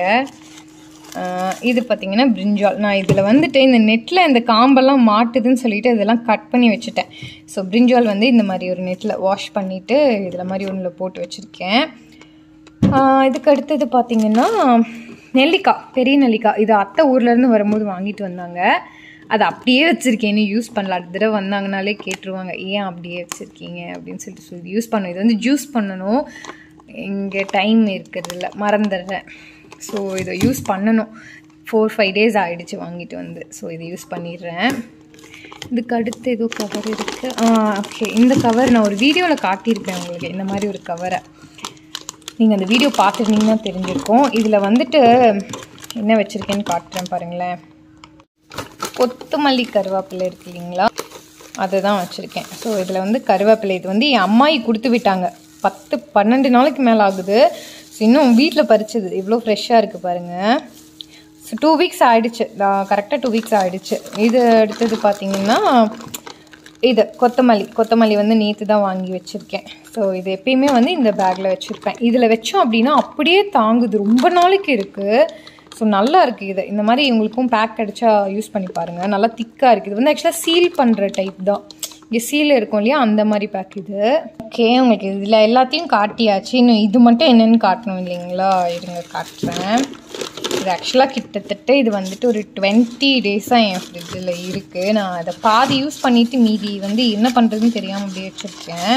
ஆஹ் இது பார்த்தீங்கன்னா பிரிஞ்சால் நான் இதில் வந்துட்டு இந்த நெட்டில் இந்த காம்பெல்லாம் மாட்டுதுன்னு சொல்லிட்டு இதெல்லாம் கட் பண்ணி வச்சுட்டேன் ஸோ பிரிஞ்சால் வந்து இந்த மாதிரி ஒரு நெட்டில் வாஷ் பண்ணிவிட்டு இதில் மாதிரி ஒன்றில் போட்டு வச்சுருக்கேன் ஆஹ் இதுக்கு அடுத்தது பார்த்தீங்கன்னா நெல்லிக்காய் பெரிய நெல்லிக்காய் இது அத்தை ஊர்லேருந்து வரும்போது வாங்கிட்டு வந்தாங்க அதை அப்படியே வச்சுருக்கேன் இன்னும் யூஸ் பண்ணல அடுத்த தடவை வந்தாங்கனாலே கேட்டுருவாங்க ஏன் அப்படியே வச்சுருக்கீங்க அப்படின்னு சொல்லிட்டு சொல்லி யூஸ் பண்ணணும் இது வந்து ஜூஸ் பண்ணணும் இங்கே டைம் இருக்கிறதில்ல மறந்துடுறேன் ஸோ இதை யூஸ் பண்ணணும் ஃபோர் ஃபைவ் டேஸ் ஆகிடுச்சு வாங்கிட்டு வந்து ஸோ இதை யூஸ் பண்ணிடுறேன் இதுக்கு அடுத்து ஏதோ கவர் இருக்குது ஆ ஓகே இந்த கவர் நான் ஒரு வீடியோவில் காட்டியிருப்பேன் உங்களுக்கு இந்த மாதிரி ஒரு கவரை நீங்கள் அந்த வீடியோ பார்த்துருந்தீங்கன்னா தெரிஞ்சிருக்கும் இதில் வந்துட்டு என்ன வச்சுருக்கேன்னு காட்டுறேன் பாருங்களேன் கொத்தமல்லி கருவேப்பிலை இருக்கு இல்லைங்களா அதை தான் வச்சுருக்கேன் ஸோ இதில் வந்து கருவேப்பிலை இது வந்து என் அம்மாயி கொடுத்து விட்டாங்க பத்து பன்னெண்டு நாளைக்கு மேலே ஆகுது ஸோ இன்னும் வீட்டில் பறிச்சது இவ்வளோ ஃப்ரெஷ்ஷாக இருக்குது பாருங்கள் ஸோ டூ வீக்ஸ் ஆகிடுச்சு கரெக்டாக டூ வீக்ஸ் ஆகிடுச்சு இது அடுத்தது பார்த்தீங்கன்னா இது கொத்தமல்லி கொத்தமல்லி வந்து நேற்று தான் வாங்கி வச்சுருக்கேன் ஸோ இது எப்பயுமே வந்து இந்த பேக்கில் வச்சுருப்பேன் இதில் வச்சோம் அப்படின்னா அப்படியே தாங்குது ரொம்ப நாளைக்கு இருக்குது ஸோ நல்லா இருக்குது இது இந்த மாதிரி உங்களுக்கும் பேக் கிடச்சா யூஸ் பண்ணி பாருங்கள் நல்லா திக்காக இருக்குது இது வந்து ஆக்சுவலாக சீல் பண்ணுற டைப் தான் இங்கே சீல் இருக்கும் இல்லையா அந்த மாதிரி பேக் இது ஓகே உங்களுக்கு இதில் எல்லாத்தையும் காட்டியாச்சு இன்னும் இது மட்டும் என்னென்னு காட்டணும் இல்லைங்களா இருங்க காட்டுறேன் இது ஆக்சுவலாக கிட்டத்தட்ட இது வந்துட்டு ஒரு டுவெண்ட்டி டேஸாக என் ஃப்ரிட்ஜில் இருக்குது நான் அதை பாதி யூஸ் பண்ணிவிட்டு மீதி வந்து என்ன பண்ணுறதுன்னு தெரியாமல் அப்படியே வச்சுருக்கேன்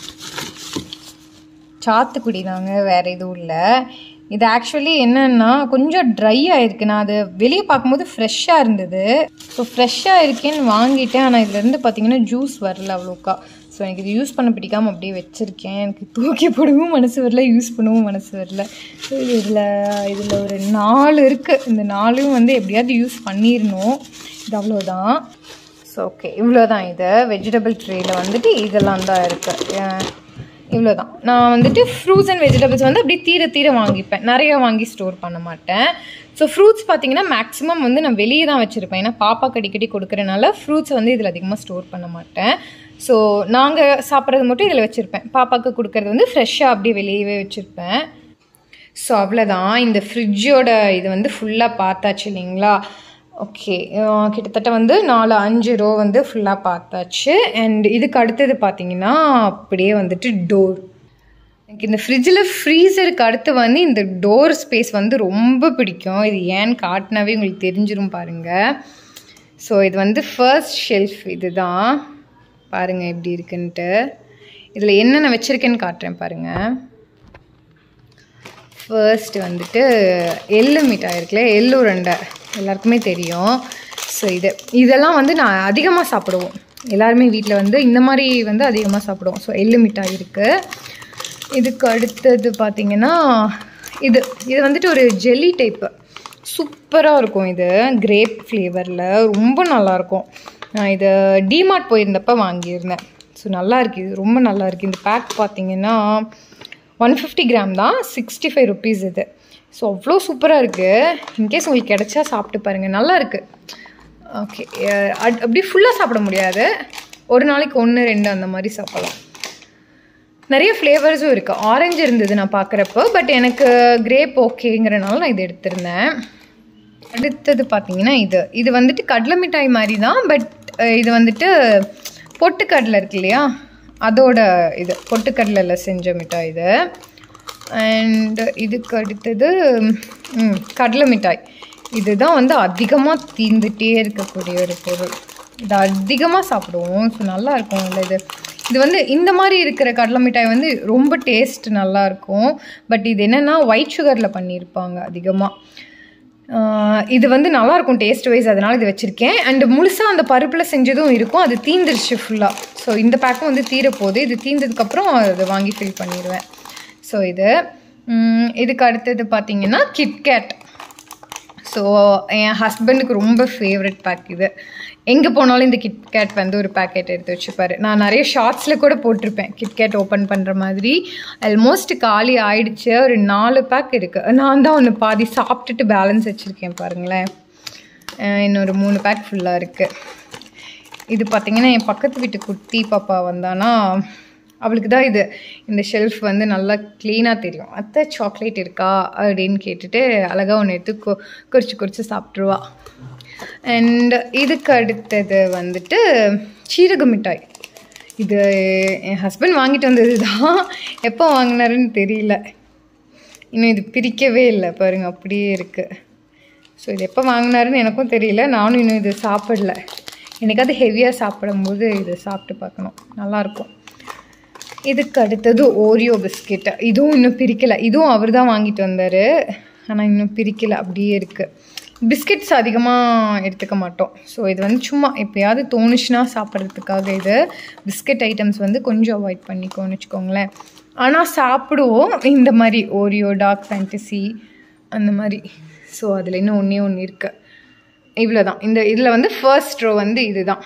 சாத்துக்குடி தாங்க வேறு எதுவும் இல்லை இது ஆக்சுவலி என்னன்னா கொஞ்சம் ட்ரை ஆயிருக்கு நான் அது வெளியே பார்க்கும்போது ஃப்ரெஷ்ஷாக இருந்தது ஸோ ஃப்ரெஷ்ஷாக இருக்கேன்னு வாங்கிட்டேன் ஆனால் இதுலேருந்து பார்த்தீங்கன்னா ஜூஸ் வரல அவ்வளோக்கா ஸோ எனக்கு இது யூஸ் பண்ண பிடிக்காம அப்படியே வச்சுருக்கேன் எனக்கு தூக்கி போடவும் மனசு வரல யூஸ் பண்ணவும் மனசு வரல ஸோ இதில் இதில் ஒரு நாலு இருக்குது இந்த நாலும் வந்து எப்படியாவது யூஸ் பண்ணிடணும் இது அவ்வளோதான் ஸோ ஓகே இவ்வளோதான் இது வெஜிடபிள் ட்ரேயில் வந்துட்டு இதெல்லாம் தான் இருக்குது இவ்வளோதான் நான் வந்துட்டு ஃப்ரூட்ஸ் அண்ட் வெஜிடபிள்ஸ் வந்து அப்படியே தீர தீர வாங்கிப்பேன் நிறைய வாங்கி ஸ்டோர் பண்ண மாட்டேன் ஸோ ஃப்ரூட்ஸ் பார்த்தீங்கன்னா மேக்ஸிமம் வந்து நான் வெளியே தான் வச்சுருப்பேன் ஏன்னா பாப்பாக்கு அடிக்கடி கொடுக்குறனால ஃப்ரூட்ஸ் வந்து இதில் அதிகமாக ஸ்டோர் பண்ண மாட்டேன் ஸோ நாங்கள் சாப்பிட்றது மட்டும் இதில் வச்சுருப்பேன் பாப்பாவுக்கு கொடுக்குறது வந்து ஃப்ரெஷ்ஷாக அப்படியே வெளியவே வச்சுருப்பேன் ஸோ அவ்வளோதான் இந்த ஃப்ரிட்ஜோட இது வந்து ஃபுல்லாக பார்த்தாச்சு இல்லைங்களா ஓகே கிட்டத்தட்ட வந்து நாலு அஞ்சு ரோ வந்து ஃபுல்லாக பார்த்தாச்சு அண்ட் இதுக்கு அடுத்தது பார்த்தீங்கன்னா அப்படியே வந்துட்டு டோர் எனக்கு இந்த ஃப்ரிட்ஜில் ஃப்ரீசருக்கு அடுத்து வந்து இந்த டோர் ஸ்பேஸ் வந்து ரொம்ப பிடிக்கும் இது ஏன்னு காட்டினாவே உங்களுக்கு தெரிஞ்சிரும் பாருங்கள் ஸோ இது வந்து ஃபர்ஸ்ட் ஷெல்ஃப் இது தான் பாருங்கள் எப்படி இருக்குன்ட்டு இதில் என்னென்ன வச்சுருக்கேன்னு காட்டுறேன் பாருங்கள் ஃபர்ஸ்ட் வந்துட்டு எள்ளு மிட்டாய் இருக்குல்ல எள்ளு உருண்டை எல்லாருக்குமே தெரியும் ஸோ இது இதெல்லாம் வந்து நான் அதிகமாக சாப்பிடுவோம் எல்லாருமே வீட்டில் வந்து இந்த மாதிரி வந்து அதிகமாக சாப்பிடுவோம் ஸோ எள்ளு மிட்டாய் இருக்குது இதுக்கு அடுத்தது பார்த்திங்கன்னா இது இது வந்துட்டு ஒரு ஜெல்லி டைப்பு சூப்பராக இருக்கும் இது கிரேப் ஃப்ளேவரில் ரொம்ப நல்லாயிருக்கும் நான் இது டிமார்ட் போயிருந்தப்போ வாங்கியிருந்தேன் ஸோ நல்லா இருக்குது இது ரொம்ப நல்லா இருக்குது இந்த பேக் பார்த்தீங்கன்னா ஒன் ஃபிஃப்டி கிராம் தான் சிக்ஸ்டி ஃபைவ் ருபீஸ் இது ஸோ அவ்வளோ சூப்பராக இருக்குது இன்கேஸ் உங்களுக்கு கிடைச்சா சாப்பிட்டு பாருங்கள் நல்லா இருக்குது ஓகே அப்படி ஃபுல்லாக சாப்பிட முடியாது ஒரு நாளைக்கு ஒன்று ரெண்டு அந்த மாதிரி சாப்பிடலாம் நிறைய ஃப்ளேவர்ஸும் இருக்குது ஆரஞ்சு இருந்தது நான் பார்க்குறப்போ பட் எனக்கு கிரேப் ஓகேங்கிறனால நான் இது எடுத்திருந்தேன் அடுத்தது பார்த்தீங்கன்னா இது இது வந்துட்டு கடலை மிட்டாய் மாதிரி தான் பட் இது வந்துட்டு பொட்டுக்கடலை இருக்கு இல்லையா அதோட இது பொட்டுக்கடலில் செஞ்ச மிட்டாய் இது அண்ட் இதுக்கு அடுத்தது ம், கடலை மிட்டாய் இதுதான் வந்து அதிகமாக தீர்ந்துட்டே இருக்கக்கூடிய ஒரு பொருள் இது அதிகமாக சாப்பிடுவோம் ஸோ நல்லா இருக்கும் இல்லை இது இது வந்து இந்த மாதிரி இருக்கிற கடலை மிட்டாய் வந்து ரொம்ப டேஸ்ட் நல்லா இருக்கும் பட் இது என்னென்னா ஒயிட் சுகரில் பண்ணியிருப்பாங்க அதிகமாக ஆஹ் இது வந்து நல்லா இருக்கும் டேஸ்ட் வைஸ் அதனால இது வச்சுருக்கேன் அண்ட் முழுசாக அந்த பருப்பில் செஞ்சதும் இருக்கும் அது தீந்துருச்சு ஃபுல்லாக ஸோ இந்த பேக்கும் வந்து தீரப்போகுது இது தீர்ந்ததுக்கப்புறம் அதை வாங்கி ஃபில் பண்ணிடுவேன் ஸோ இது ம், இதுக்கு அடுத்தது பார்த்தீங்கன்னா கிட்கேட் ஸோ என் ஹஸ்பண்டுக்கு ரொம்ப ஃபேவரட் பேக் இது எங்கே போனாலும் இந்த கிட்கேட் வந்து ஒரு பேக்கெட் எடுத்து வச்சுப்பாரு நான் நிறைய ஷார்ட்ஸில் கூட போட்டிருப்பேன் கிட்கேட் ஓப்பன் பண்ணுற மாதிரி ஆல்மோஸ்ட் காலி ஆயிடுச்சு ஒரு நாலு பேக் இருக்குது நான் தான் ஒன்று பாதி சாப்பிட்டுட்டு பேலன்ஸ் வச்சுருக்கேன் பாருங்களேன் அஹ் இன்னொரு மூணு பேக் ஃபுல்லாக இருக்குது இது பார்த்தீங்கன்னா என் பக்கத்து வீட்டு குட்டி பாப்பா வந்தானா அவளுக்கு தான் இது இந்த ஷெல்ஃப் வந்து நல்லா க்ளீனாக தெரியும் அத்தை சாக்லேட் இருக்கா அப்படின்னு கேட்டுட்டு அழகாக ஒன்று எடுத்து கொ குறிச்சு குறிச்சு சாப்பிட்ருவா அண்ட் இதுக்கு அடுத்தது வந்துட்டு சீரக மிட்டாய் இது என் ஹஸ்பண்ட் வாங்கிட்டு வந்தது தான் எப்போ வாங்கினாருன்னு தெரியல இன்னும் இது பிரிக்கவே இல்லை பாருங்க அப்படியே இருக்குது ஸோ இது எப்போ வாங்கினாருன்னு எனக்கும் தெரியல நானும் இன்னும் இது சாப்பிடல எனக்காவது ஹெவியாக சாப்பிடும்போது இது சாப்பிட்டு பார்க்கணும் நல்லாயிருக்கும் இதுக்கு அடுத்தது ஓரியோ பிஸ்கெட்டு இதுவும் இன்னும் பிரிக்கலை இதுவும் அவர் தான் வாங்கிட்டு வந்தார் ஆனால் இன்னும் பிரிக்கலை அப்படியே இருக்குது பிஸ்கெட்ஸ் அதிகமாக எடுத்துக்க மாட்டோம் ஸோ இது வந்து சும்மா எப்போயாவது தோணுச்சுன்னா சாப்பிட்றதுக்காக இது பிஸ்கெட் ஐட்டம்ஸ் வந்து கொஞ்சம் அவாய்ட் பண்ணிக்கோன்னு வச்சுக்கோங்களேன் ஆனால் சாப்பிடுவோம் இந்த மாதிரி ஓரியோ டார்க் ஃபேண்டசி அந்த மாதிரி ஸோ அதில் இன்னும் ஒன்றே ஒன்று இருக்குது இவ்வளோ தான் இந்த இதில் வந்து ஃபர்ஸ்ட் ரோ வந்து இதுதான்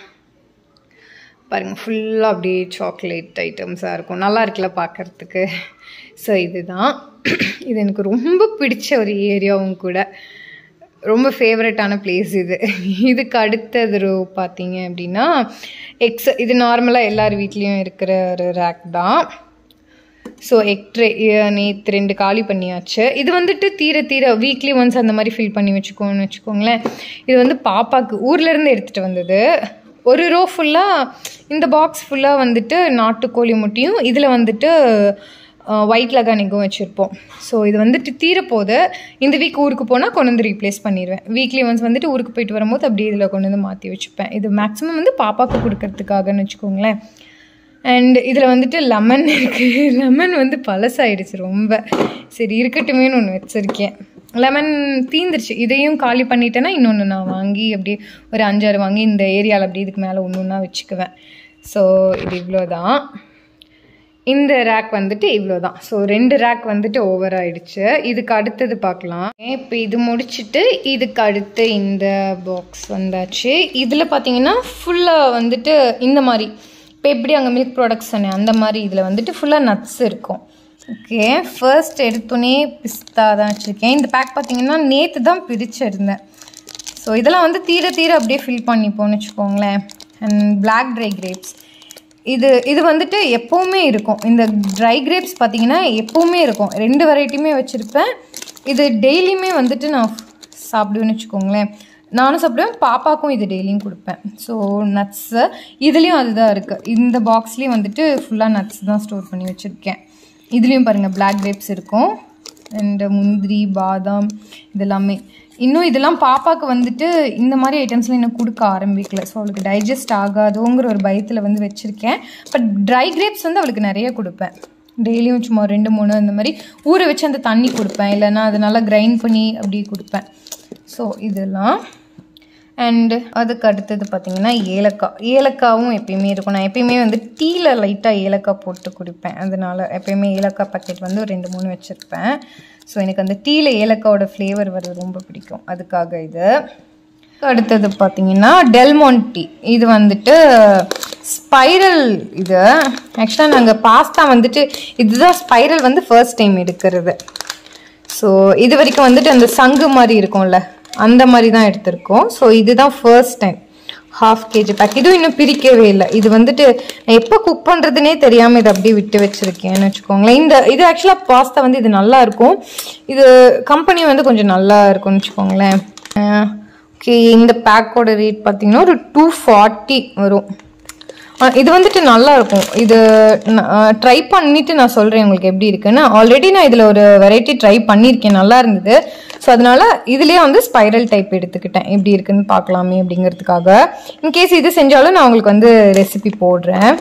பாருங்கள் ஃபுல்லாக அப்படியே சாக்லேட் ஐட்டம்ஸாக இருக்கும் நல்லா இருக்குல்ல பார்க்குறதுக்கு ஸோ இதுதான் இது எனக்கு ரொம்ப பிடிச்ச ஒரு ஏரியாவும் கூட ரொம்ப ஃபேவரட்டான பிளேஸ் இது இதுக்கு அடுத்தது ரோ பார்த்தீங்க அப்படின்னா எக்ஸ் இது நார்மலாக எல்லார் வீட்லேயும் இருக்கிற ஒரு ரேக் தான் ஸோ எக்ட்ரே நேற்று ரெண்டு காலி பண்ணியாச்சு இது வந்துட்டு தீர தீர வீக்லி ஒன்ஸ் அந்த மாதிரி ஃபில் பண்ணி வச்சுக்கோன்னு வச்சுக்கோங்களேன் இது வந்து பாப்பாவுக்கு ஊர்லேருந்து எடுத்துகிட்டு வந்தது ஒரு ரோ ஃபுல்லாக இந்த பாக்ஸ் ஃபுல்லாக வந்துட்டு நாட்டுக்கோழி முட்டையும் இதில் வந்துட்டு ஒயிட் லகானிக்கும் வச்சுருப்போம் ஸோ இது வந்துட்டு தீரப்போது இந்த வீக் ஊருக்கு போனால் கொண்டு வந்து ரீப்ளேஸ் பண்ணிடுவேன் வீக்லி ஒன்ஸ் வந்துட்டு ஊருக்கு போயிட்டு வரும்போது அப்படியே இதில் கொண்டு வந்து மாற்றி வச்சுப்பேன் இது மேக்ஸிமம் வந்து பாப்பாவுக்கு கொடுக்கறதுக்காகன்னு வச்சுக்கோங்களேன் அண்ட் இதில் வந்துட்டு லெமன் இருக்குது லெமன் வந்து பழசாயிடுச்சு ரொம்ப சரி இருக்கட்டுமேனு ஒன்று வச்சுருக்கேன் லெமன் தீந்துருச்சு இதையும் காலி பண்ணிட்டேன்னா இன்னொன்று நான் வாங்கி அப்படியே ஒரு அஞ்சாறு வாங்கி இந்த ஏரியாவில் அப்படியே இதுக்கு மேலே ஒன்று ஒன்றா வச்சுக்குவேன் ஸோ இது இவ்வளோ தான் இந்த ரேக் வந்துட்டு இவ்வளோ தான் ஸோ ரெண்டு ரேக் வந்துட்டு ஓவர் ஆயிடுச்சு இதுக்கு அடுத்தது பார்க்கலாம் இப்போ இது முடிச்சுட்டு இதுக்கு அடுத்து இந்த பாக்ஸ் வந்தாச்சு இதில் பார்த்தீங்கன்னா ஃபுல்லாக வந்துட்டு இந்த மாதிரி இப்போ எப்படி அங்கே மில்க் ப்ராடக்ட்ஸ் சொன்னேன் அந்த மாதிரி இதில் வந்துட்டு ஃபுல்லாக நட்ஸ் இருக்கும் ஓகே ஃபர்ஸ்ட் எடுத்தோன்னே பிஸ்தா தான் வச்சுருக்கேன் இந்த பேக் பார்த்தீங்கன்னா நேற்று தான் பிரிச்சிருந்தேன் ஸோ இதெல்லாம் வந்து தீர தீர அப்படியே ஃபில் பண்ணிப்போம்னு வச்சுக்கோங்களேன் அண்ட் பிளாக் ட்ரை கிரேப்ஸ் இது இது வந்துட்டு எப்போவுமே இருக்கும் இந்த ட்ரை கிரேப்ஸ் பார்த்தீங்கன்னா எப்போவுமே இருக்கும் ரெண்டு வெரைட்டியுமே வச்சுருப்பேன் இது டெய்லியுமே வந்துட்டு நான் சாப்பிடுவேன்னு வச்சுக்கோங்களேன் நானும் சாப்பிடுவேன் பாப்பாக்கும் இது டெய்லியும் கொடுப்பேன் ஸோ நட்ஸு இதுலேயும் அதுதான் இருக்குது இந்த பாக்ஸ்லேயும் வந்துட்டு ஃபுல்லாக நட்ஸ் தான் ஸ்டோர் பண்ணி வச்சுருக்கேன் இதுலேயும் பாருங்கள் பிளாக் கிரேப்ஸ் இருக்கும் அண்டு முந்திரி பாதாம் இதெல்லாமே இன்னும் இதெல்லாம் பாப்பாவுக்கு வந்துட்டு இந்த மாதிரி ஐட்டம்ஸ்லாம் இன்னும் கொடுக்க ஆரம்பிக்கல ஸோ அவளுக்கு டைஜஸ்ட் ஆகாதோங்கிற ஒரு பயத்தில் வந்து வச்சுருக்கேன் பட் ட்ரை கிரேப்ஸ் வந்து அவளுக்கு நிறைய கொடுப்பேன் டெய்லியும் சும்மா ரெண்டு மூணு அந்த மாதிரி ஊற வச்சு அந்த தண்ணி கொடுப்பேன் இல்லைன்னா அதை நல்லா கிரைண்ட் பண்ணி அப்படி கொடுப்பேன் ஸோ இதெல்லாம் அண்டு அதுக்கு அடுத்தது பார்த்திங்கன்னா ஏலக்காய் ஏலக்காவும் எப்பயுமே இருக்கும் நான் எப்பயுமே வந்து டீயில் லைட்டாக ஏலக்காய் போட்டு குடிப்பேன் அதனால் எப்பயுமே ஏலக்காய் பாக்கெட் வந்து ஒரு ரெண்டு மூணு வச்சுருப்பேன் ஸோ எனக்கு அந்த டீயில் ஏலக்காவோட ஃப்ளேவர் வர்றது ரொம்ப பிடிக்கும் அதுக்காக இது அடுத்தது பார்த்தீங்கன்னா டெல்மோன்டி இது வந்துட்டு ஸ்பைரல் இது ஆக்சுவலாக நாங்கள் பாஸ்தா வந்துட்டு இதுதான் ஸ்பைரல் வந்து ஃபர்ஸ்ட் டைம் எடுக்கிறது ஸோ இது வரைக்கும் வந்துட்டு அந்த சங்கு மாதிரி இருக்கும்ல அந்த மாதிரி தான் எடுத்திருக்கோம் ஸோ இதுதான் first time half KG pack இதுவும் இன்னும் பிரிக்கவே இல்லை இது வந்துட்டு நான் எப்போ குக் பண்ணுறதுனே தெரியாமல் இதை அப்படியே விட்டு வச்சுருக்கேன்னு வச்சுக்கோங்களேன் இந்த இது ஆக்சுவலாக பாஸ்தா வந்து இது நல்லா இருக்கும் இது கம்பெனி வந்து கொஞ்சம் நல்லா இருக்கும்னு வச்சுக்கோங்களேன் ஓகே இந்த பேக்கோட ரேட் பார்த்தீங்கன்னா ஒரு டூ ஃபார்ட்டி வரும் ஆ, இது வந்துட்டு நல்லா இருக்கும் இது ட்ரை பண்ணிட்டு நான் சொல்கிறேன் உங்களுக்கு எப்படி இருக்குன்னு ஆல்ரெடி நான் இதில் ஒரு வெரைட்டி ட்ரை பண்ணியிருக்கேன் நல்லா இருந்தது ஸோ அதனால இதுலேயே வந்து ஸ்பைரல் டைப் எடுத்துக்கிட்டேன் எப்படி இருக்குன்னு பார்க்கலாமே அப்படிங்கிறதுக்காக இன்கேஸ் இது செஞ்சாலும் நான் உங்களுக்கு வந்து ரெசிபி போடுறேன்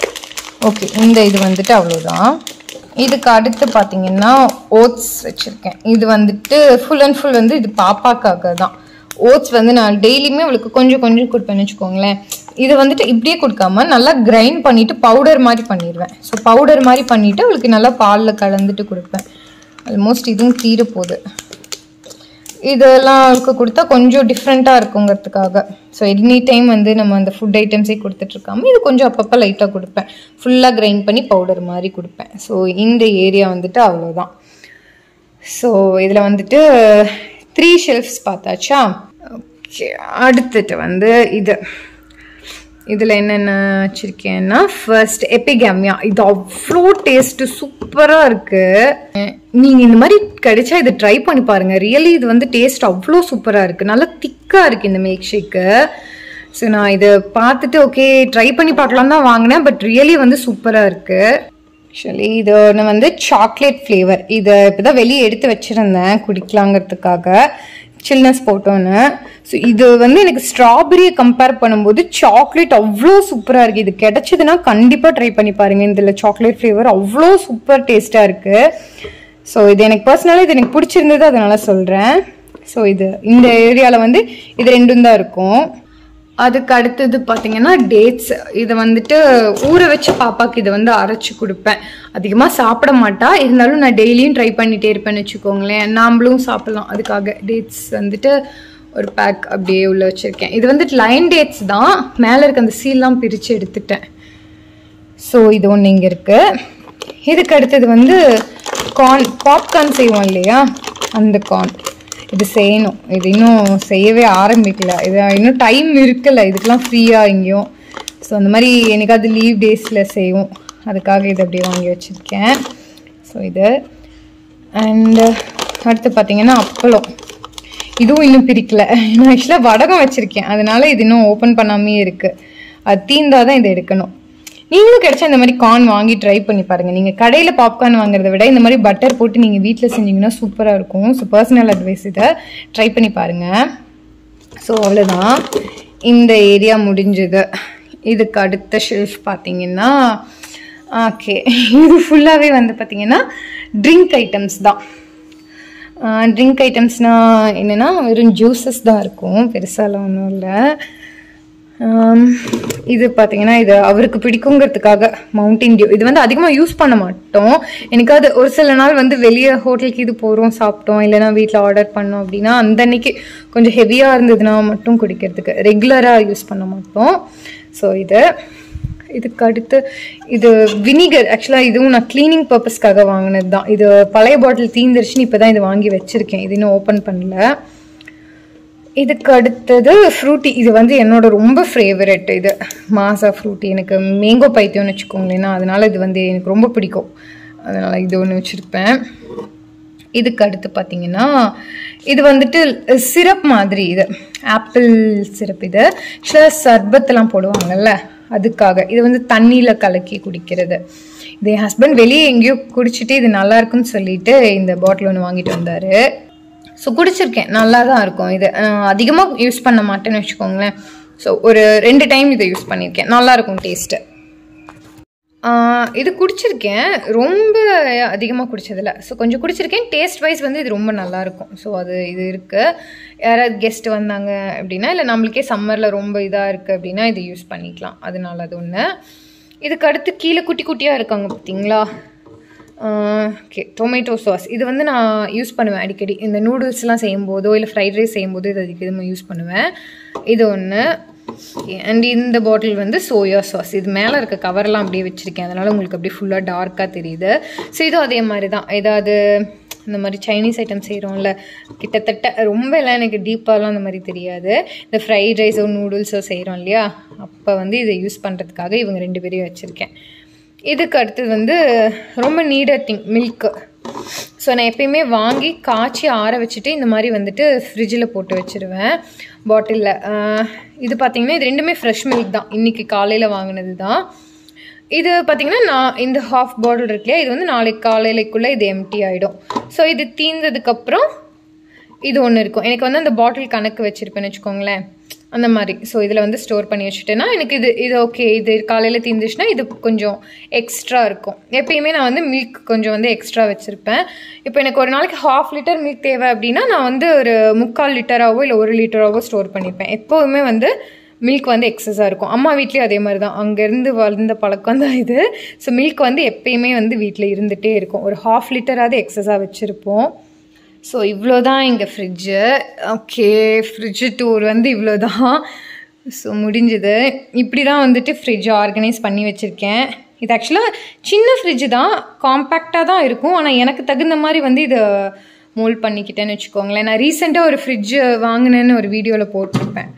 ஓகே இந்த இது வந்துட்டு அவ்வளோதான் இதுக்கு அடுத்து பார்த்தீங்கன்னா ஓட்ஸ் வச்சுருக்கேன் இது வந்துட்டு ஃபுல் அண்ட் ஃபுல் வந்து இது பாப்பாக்காக தான் ஓட்ஸ் வந்து நான் டெய்லியுமே அவளுக்கு கொஞ்சம் கொஞ்சம் கொடுப்பேன்னு வச்சுக்கோங்களேன் இது வந்துட்டு இப்படியே கொடுக்காம நல்லா கிரைண்ட் பண்ணிட்டு பவுடர் மாதிரி பண்ணிடுவேன் ஸோ பவுடர் மாதிரி பண்ணிட்டு அவளுக்கு நல்லா பாலில் கலந்துட்டு கொடுப்பேன் ஆல்மோஸ்ட் இதுவும் தீர போகுது இதெல்லாம் அவளுக்கு கொடுத்தா கொஞ்சம் டிஃப்ரெண்ட்டாக இருக்குங்கிறதுக்காக ஸோ எனி டைம் வந்து நம்ம அந்த ஃபுட் ஐட்டம்ஸே கொடுத்துட்ருக்காம இது கொஞ்சம் அப்பப்போ லைட்டாக கொடுப்பேன் ஃபுல்லாக கிரைண்ட் பண்ணி பவுடர் மாதிரி கொடுப்பேன் ஸோ இந்த ஏரியா வந்துட்டு அவ்வளோதான் ஸோ இதில் வந்துட்டு த்ரீ ஷெல்ஃப்ஸ் பார்த்தாச்சா ஓகே அடுத்துட்டு வந்து இது இதில் என்னென்ன வச்சுருக்கேன்னா ஃபர்ஸ்ட் எபிகேமியா இது அவ்வளோ டேஸ்ட்டு சூப்பராக இருக்குது நீங்கள் இந்த மாதிரி கிடைச்சா இதை ட்ரை பண்ணி பாருங்கள் ரியலி இது வந்து டேஸ்ட் அவ்வளோ சூப்பராக இருக்குது நல்லா திக்காக இருக்குது இந்த மில்க் ஷேக்கு ஸோ நான் இதை பார்த்துட்டு ஓகே ட்ரை பண்ணி பார்க்கலாம் தான் வாங்கினேன் பட் ரியலி வந்து சூப்பராக இருக்குது ஆக்சுவலி இது ஒன்று வந்து சாக்லேட் ஃப்ளேவர் இதை இப்போ தான் வெளியே எடுத்து வச்சுருந்தேன் குடிக்கலாங்கிறதுக்காக சில்னஸ் போட்டோன்னு ஸோ இது வந்து எனக்கு ஸ்ட்ராபெரியை கம்பேர் பண்ணும்போது சாக்லேட் அவ்வளோ சூப்பராக இருக்குது இது கிடைச்சதுன்னா கண்டிப்பாக ட்ரை பண்ணி பாருங்க இதில் சாக்லேட் ஃப்ளேவர் அவ்வளோ சூப்பர் டேஸ்ட்டாக இருக்குது ஸோ இது எனக்கு பர்சனலாக இது எனக்கு பிடிச்சிருந்தது அதனால சொல்கிறேன் ஸோ இது இந்த ஏரியாவில் வந்து இது ரெண்டும் தான் இருக்கும் அதுக்கு அடுத்தது பார்த்தீங்கன்னா டேட்ஸ் இதை வந்துட்டு ஊற வச்சு பாப்பாக்கு இதை வந்து அரைச்சி கொடுப்பேன் அதிகமாக சாப்பிட மாட்டா இருந்தாலும் நான் டெய்லியும் ட்ரை பண்ணிகிட்டே இருப்பேன்னு வச்சுக்கோங்களேன் நாமளும் சாப்பிட்லாம் அதுக்காக டேட்ஸ் வந்துட்டு ஒரு பேக் அப்படியே உள்ள வச்சுருக்கேன் இது வந்துட்டு லைன் டேட்ஸ் தான் மேலே இருக்க அந்த சீல்லாம் பிரித்து எடுத்துட்டேன் ஸோ இது ஒன்று இங்கே இருக்குது இதுக்கு அடுத்தது வந்து கார்ன் பாப்கார்ன் செய்வோம் இல்லையா அந்த கார்ன் இது செய்யணும் இது இன்னும் செய்யவே ஆரம்பிக்கல இது இன்னும் டைம் இருக்குல்ல இதுக்கெல்லாம் ஃப்ரீயாக எங்கேயும் ஸோ அந்த மாதிரி என்னைக்காவது லீவ் டேஸில் செய்வோம் அதுக்காக இது அப்படியே வாங்கி வச்சுருக்கேன் ஸோ இது அண்டு அடுத்து பார்த்தீங்கன்னா அப்பளம் இதுவும் இன்னும் பிரிக்கல நான் ஆக்சுவலாக வடகம் வச்சுருக்கேன் அதனால இது இன்னும் ஓப்பன் பண்ணாமே இருக்குது அது தீந்தாதான் தான் இதை எடுக்கணும் நீங்களும் கிடைச்சா இந்த மாதிரி கார்ன் வாங்கி ட்ரை பண்ணி பாருங்கள் நீங்கள் கடையில் பாப்கார்ன் வாங்குறத விட இந்த மாதிரி பட்டர் போட்டு நீங்கள் வீட்டில் செஞ்சீங்கன்னா சூப்பராக இருக்கும் ஸோ பர்சனல் அட்வைஸ் இதை ட்ரை பண்ணி பாருங்கள் ஸோ அவ்வளோதான் இந்த ஏரியா முடிஞ்சது இதுக்கு அடுத்த ஷெல்ஃப் பார்த்தீங்கன்னா ஓகே இது ஃபுல்லாகவே வந்து பார்த்தீங்கன்னா ட்ரிங்க் ஐட்டம்ஸ் தான் ட்ரிங்க் ஐட்டம்ஸ்னால் என்னென்னா வெறும் ஜூஸஸ் தான் இருக்கும் பெருசாலாம் ஒன்றும் இல்லை ஆம், இது பார்த்தீங்கன்னா இது அவருக்கு பிடிக்குங்கிறதுக்காக மவுண்டன் டியூ இது வந்து அதிகமாக யூஸ் பண்ண மாட்டோம் எனக்கு அது ஒரு சில நாள் வந்து வெளியே ஹோட்டலுக்கு இது போகிறோம் சாப்பிட்டோம் இல்லைன்னா வீட்டில் ஆர்டர் பண்ணோம் அப்படின்னா அந்த அன்னைக்கு கொஞ்சம் ஹெவியாக இருந்ததுன்னா மட்டும் குடிக்கிறதுக்கு ரெகுலராக யூஸ் பண்ண மாட்டோம் ஸோ இது இதுக்கு அடுத்து இது வினிகர் ஆக்சுவலாக இதுவும் நான் க்ளீனிங் பர்பஸ்க்காக வாங்கினது தான் இது பழைய பாட்டில் தீந்துருச்சுன்னு இப்போ தான் இது வாங்கி வச்சுருக்கேன் இது இன்னும் ஓப்பன் பண்ணல இதுக்கு அடுத்தது ஃப்ரூட்டி இது வந்து என்னோட ரொம்ப ஃபேவரட் இது மாசா ஃப்ரூட்டி எனக்கு மேங்கோ பைத்தியம்னு வச்சுக்கோங்களேன் அதனால இது வந்து எனக்கு ரொம்ப பிடிக்கும் அதனால இது ஒன்று வச்சுருப்பேன் இதுக்கு அடுத்து பார்த்தீங்கன்னா இது வந்துட்டு சிரப் மாதிரி இது ஆப்பிள் சிரப் இது ஆக்சுவலாக சர்பத்தெல்லாம் போடுவாங்கல்ல அதுக்காக இது வந்து தண்ணியில் கலக்கி குடிக்கிறது இது என் ஹஸ்பண்ட் வெளியே எங்கேயோ குடிச்சிட்டு இது நல்லா இருக்குன்னு சொல்லிட்டு இந்த பாட்டில் ஒன்று வாங்கிட்டு வந்தார் ஸோ குடிச்சிருக்கேன் நல்லா தான் இருக்கும் இது அதிகமாக யூஸ் பண்ண மாட்டேன்னு வச்சுக்கோங்களேன் ஸோ ஒரு ரெண்டு டைம் இதை யூஸ் பண்ணியிருக்கேன் நல்லா இருக்கும் டேஸ்ட்டு இது குடிச்சிருக்கேன் ரொம்ப அதிகமாக குடிச்சதில்ல ஸோ கொஞ்சம் குடிச்சிருக்கேன் டேஸ்ட் வைஸ் வந்து இது ரொம்ப நல்லா இருக்கும் ஸோ அது இது இருக்குது யாராவது கெஸ்ட் வந்தாங்க அப்படின்னா இல்லை நம்மளுக்கே சம்மரில் ரொம்ப இதாக இருக்குது அப்படின்னா இது யூஸ் பண்ணிக்கலாம் அதனால அது ஒன்று இதுக்கு அடுத்து கீழே குட்டி குட்டியாக இருக்காங்க பார்த்தீங்களா ஓகே டொமேட்டோ சாஸ் இது வந்து நான் யூஸ் பண்ணுவேன் அடிக்கடி இந்த நூடுல்ஸ்லாம் செய்யும்போதோ இல்லை ஃப்ரைட் ரைஸ் செய்யும்போதோ இது அதிகமாக யூஸ் பண்ணுவேன் இது ஒன்று அண்ட் இந்த பாட்டில் வந்து சோயா சாஸ் இது மேலே இருக்க கவர்லாம் அப்படியே வச்சுருக்கேன் அதனால் உங்களுக்கு அப்படியே ஃபுல்லாக டார்க்காக தெரியுது ஸோ இதுவும் அதே மாதிரி தான் ஏதாவது இந்த மாதிரி சைனீஸ் ஐட்டம் செய்கிறோம்ல கிட்டத்தட்ட ரொம்ப எல்லாம் எனக்கு டீப்பாலாம் அந்த மாதிரி தெரியாது இந்த ஃப்ரைட் ரைஸோ நூடுல்ஸோ செய்கிறோம் இல்லையா அப்போ வந்து இதை யூஸ் பண்ணுறதுக்காக இவங்க ரெண்டு பேரையும் வச்சுருக்கேன் இதுக்கு அடுத்தது வந்து ரொம்ப நீடர் திங் மில்க்கு ஸோ நான் எப்பயுமே வாங்கி காய்ச்சி ஆற வச்சுட்டு இந்த மாதிரி வந்துட்டு ஃப்ரிட்ஜில் போட்டு வச்சுருவேன் பாட்டிலில் இது பார்த்தீங்கன்னா இது ரெண்டுமே ஃப்ரெஷ் மில்க் தான் இன்றைக்கி காலையில் வாங்கினது தான் இது பார்த்தீங்கன்னா நான் இந்த ஹாஃப் பாட்டில் இருக்கு இல்லையா இது வந்து நாளைக்கு காலையிலக்குள்ளே இது எம்டி ஆகிடும் ஸோ இது தீர்ந்ததுக்கப்புறம் இது ஒன்று இருக்கும் எனக்கு வந்து அந்த பாட்டில் கணக்கு வச்சுருப்பேன்னு வச்சுக்கோங்களேன் அந்த மாதிரி ஸோ இதில் வந்து ஸ்டோர் பண்ணி வச்சுட்டேன்னா எனக்கு இது இது ஓகே இது காலையில் தீர்ந்துச்சுன்னா இது கொஞ்சம் எக்ஸ்ட்ரா இருக்கும் எப்பயுமே நான் வந்து மில்க் கொஞ்சம் வந்து எக்ஸ்ட்ரா வச்சுருப்பேன் இப்போ எனக்கு ஒரு நாளைக்கு ஹாஃப் லிட்டர் மில்க் தேவை அப்படின்னா நான் வந்து ஒரு முக்கால் லிட்டராகவோ இல்லை ஒரு லிட்டராகவோ ஸ்டோர் பண்ணிப்பேன் எப்போவுமே வந்து மில்க் வந்து எக்ஸஸாக இருக்கும் அம்மா வீட்லேயும் அதே மாதிரி தான் அங்கேருந்து வளர்ந்த பழக்கம் தான் இது ஸோ மில்க் வந்து எப்பயுமே வந்து வீட்டில் இருந்துகிட்டே இருக்கும் ஒரு ஹாஃப் லிட்டராவது எக்ஸஸாக வச்சுருப்போம் ஸோ இவ்வளோ தான் எங்கள் ஃப்ரிட்ஜு ஓகே ஃப்ரிட்ஜு டூர் வந்து இவ்வளோ தான் ஸோ முடிஞ்சுது இப்படி தான் வந்துட்டு ஃப்ரிட்ஜ் ஆர்கனைஸ் பண்ணி வச்சுருக்கேன் இது ஆக்சுவலாக சின்ன ஃப்ரிட்ஜு தான் காம்பேக்டாக தான் இருக்கும் ஆனால் எனக்கு தகுந்த மாதிரி வந்து இதை மோல்ட் பண்ணிக்கிட்டேன்னு வச்சுக்கோங்களேன் நான் ரீசெண்டாக ஒரு ஃப்ரிட்ஜு வாங்கினேன்னு ஒரு வீடியோவில் போட்டிருப்பேன்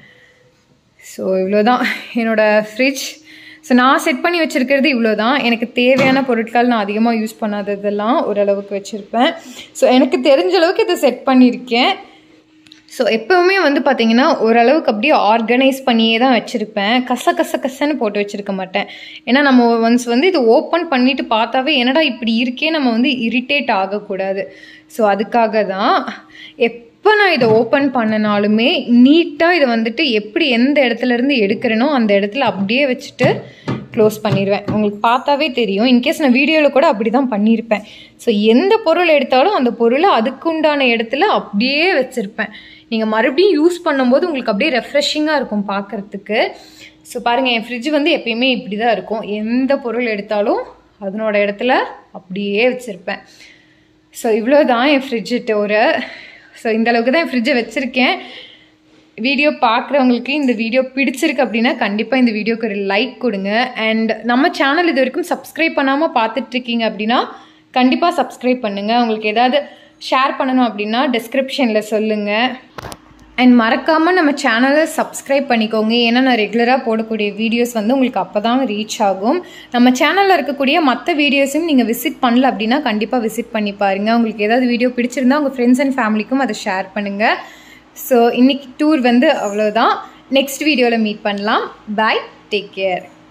ஸோ இவ்வளோ தான் என்னோடய ஃப்ரிட்ஜ் ஸோ நான் செட் பண்ணி வச்சுருக்கிறது இவ்வளோ தான் எனக்கு தேவையான பொருட்கள் நான் அதிகமாக யூஸ் பண்ணாததெல்லாம் ஓரளவுக்கு வச்சுருப்பேன் ஸோ எனக்கு தெரிஞ்ச அளவுக்கு இதை செட் பண்ணியிருக்கேன் ஸோ எப்போவுமே வந்து பார்த்தீங்கன்னா ஓரளவுக்கு அப்படியே ஆர்கனைஸ் பண்ணியே தான் வச்சுருப்பேன் கச கச கசன்னு போட்டு வச்சுருக்க மாட்டேன் ஏன்னா நம்ம ஒன்ஸ் வந்து இது ஓப்பன் பண்ணிட்டு பார்த்தாவே என்னடா இப்படி இருக்கே நம்ம வந்து இரிட்டேட் ஆகக்கூடாது ஸோ அதுக்காக தான் எப் எப்போ நான் இதை ஓப்பன் பண்ணனாலுமே நீட்டாக இதை வந்துட்டு எப்படி எந்த இடத்துல இருந்து எடுக்கிறேனோ அந்த இடத்துல அப்படியே வச்சுட்டு க்ளோஸ் பண்ணிடுவேன் உங்களுக்கு பார்த்தாவே தெரியும் இன்கேஸ் நான் வீடியோவில் கூட அப்படி தான் பண்ணியிருப்பேன் ஸோ எந்த பொருள் எடுத்தாலும் அந்த பொருளை அதுக்குண்டான இடத்துல அப்படியே வச்சுருப்பேன் நீங்கள் மறுபடியும் யூஸ் பண்ணும்போது உங்களுக்கு அப்படியே ரெஃப்ரெஷிங்காக இருக்கும் பார்க்குறதுக்கு ஸோ பாருங்கள் என் ஃப்ரிட்ஜ் வந்து எப்பயுமே இப்படி தான் இருக்கும் எந்த பொருள் எடுத்தாலும் அதனோட இடத்துல அப்படியே வச்சுருப்பேன் ஸோ இவ்வளோ தான் என் ஃப்ரிட்ஜு டோரு ஸோ இந்த அளவுக்கு தான் என் ஃப்ரிட்ஜை வச்சுருக்கேன் வீடியோ பார்க்குறவங்களுக்கு இந்த வீடியோ பிடிச்சிருக்கு அப்படின்னா கண்டிப்பாக இந்த வீடியோக்கு ஒரு லைக் கொடுங்க அண்ட் நம்ம சேனல் இது வரைக்கும் சப்ஸ்கிரைப் பண்ணாமல் பார்த்துட்ருக்கீங்க அப்படின்னா கண்டிப்பாக சப்ஸ்கிரைப் பண்ணுங்கள் உங்களுக்கு ஏதாவது ஷேர் பண்ணணும் அப்படின்னா டிஸ்கிரிப்ஷனில் சொல்லுங்கள் அண்ட் மறக்காமல் நம்ம சேனலை சப்ஸ்கிரைப் பண்ணிக்கோங்க ஏன்னா நான் ரெகுலராக போடக்கூடிய வீடியோஸ் வந்து உங்களுக்கு அப்போ தான் ரீச் ஆகும் நம்ம சேனலில் இருக்கக்கூடிய மற்ற வீடியோஸையும் நீங்கள் விசிட் பண்ணல அப்படின்னா கண்டிப்பாக விசிட் பண்ணி பாருங்கள் உங்களுக்கு ஏதாவது வீடியோ பிடிச்சிருந்தா உங்கள் ஃப்ரெண்ட்ஸ் அண்ட் ஃபேமிலிக்கும் அதை ஷேர் பண்ணுங்கள் ஸோ இன்னைக்கு டூர் வந்து அவ்வளோதான் நெக்ஸ்ட் வீடியோவில் மீட் பண்ணலாம் பாய் டேக் கேர்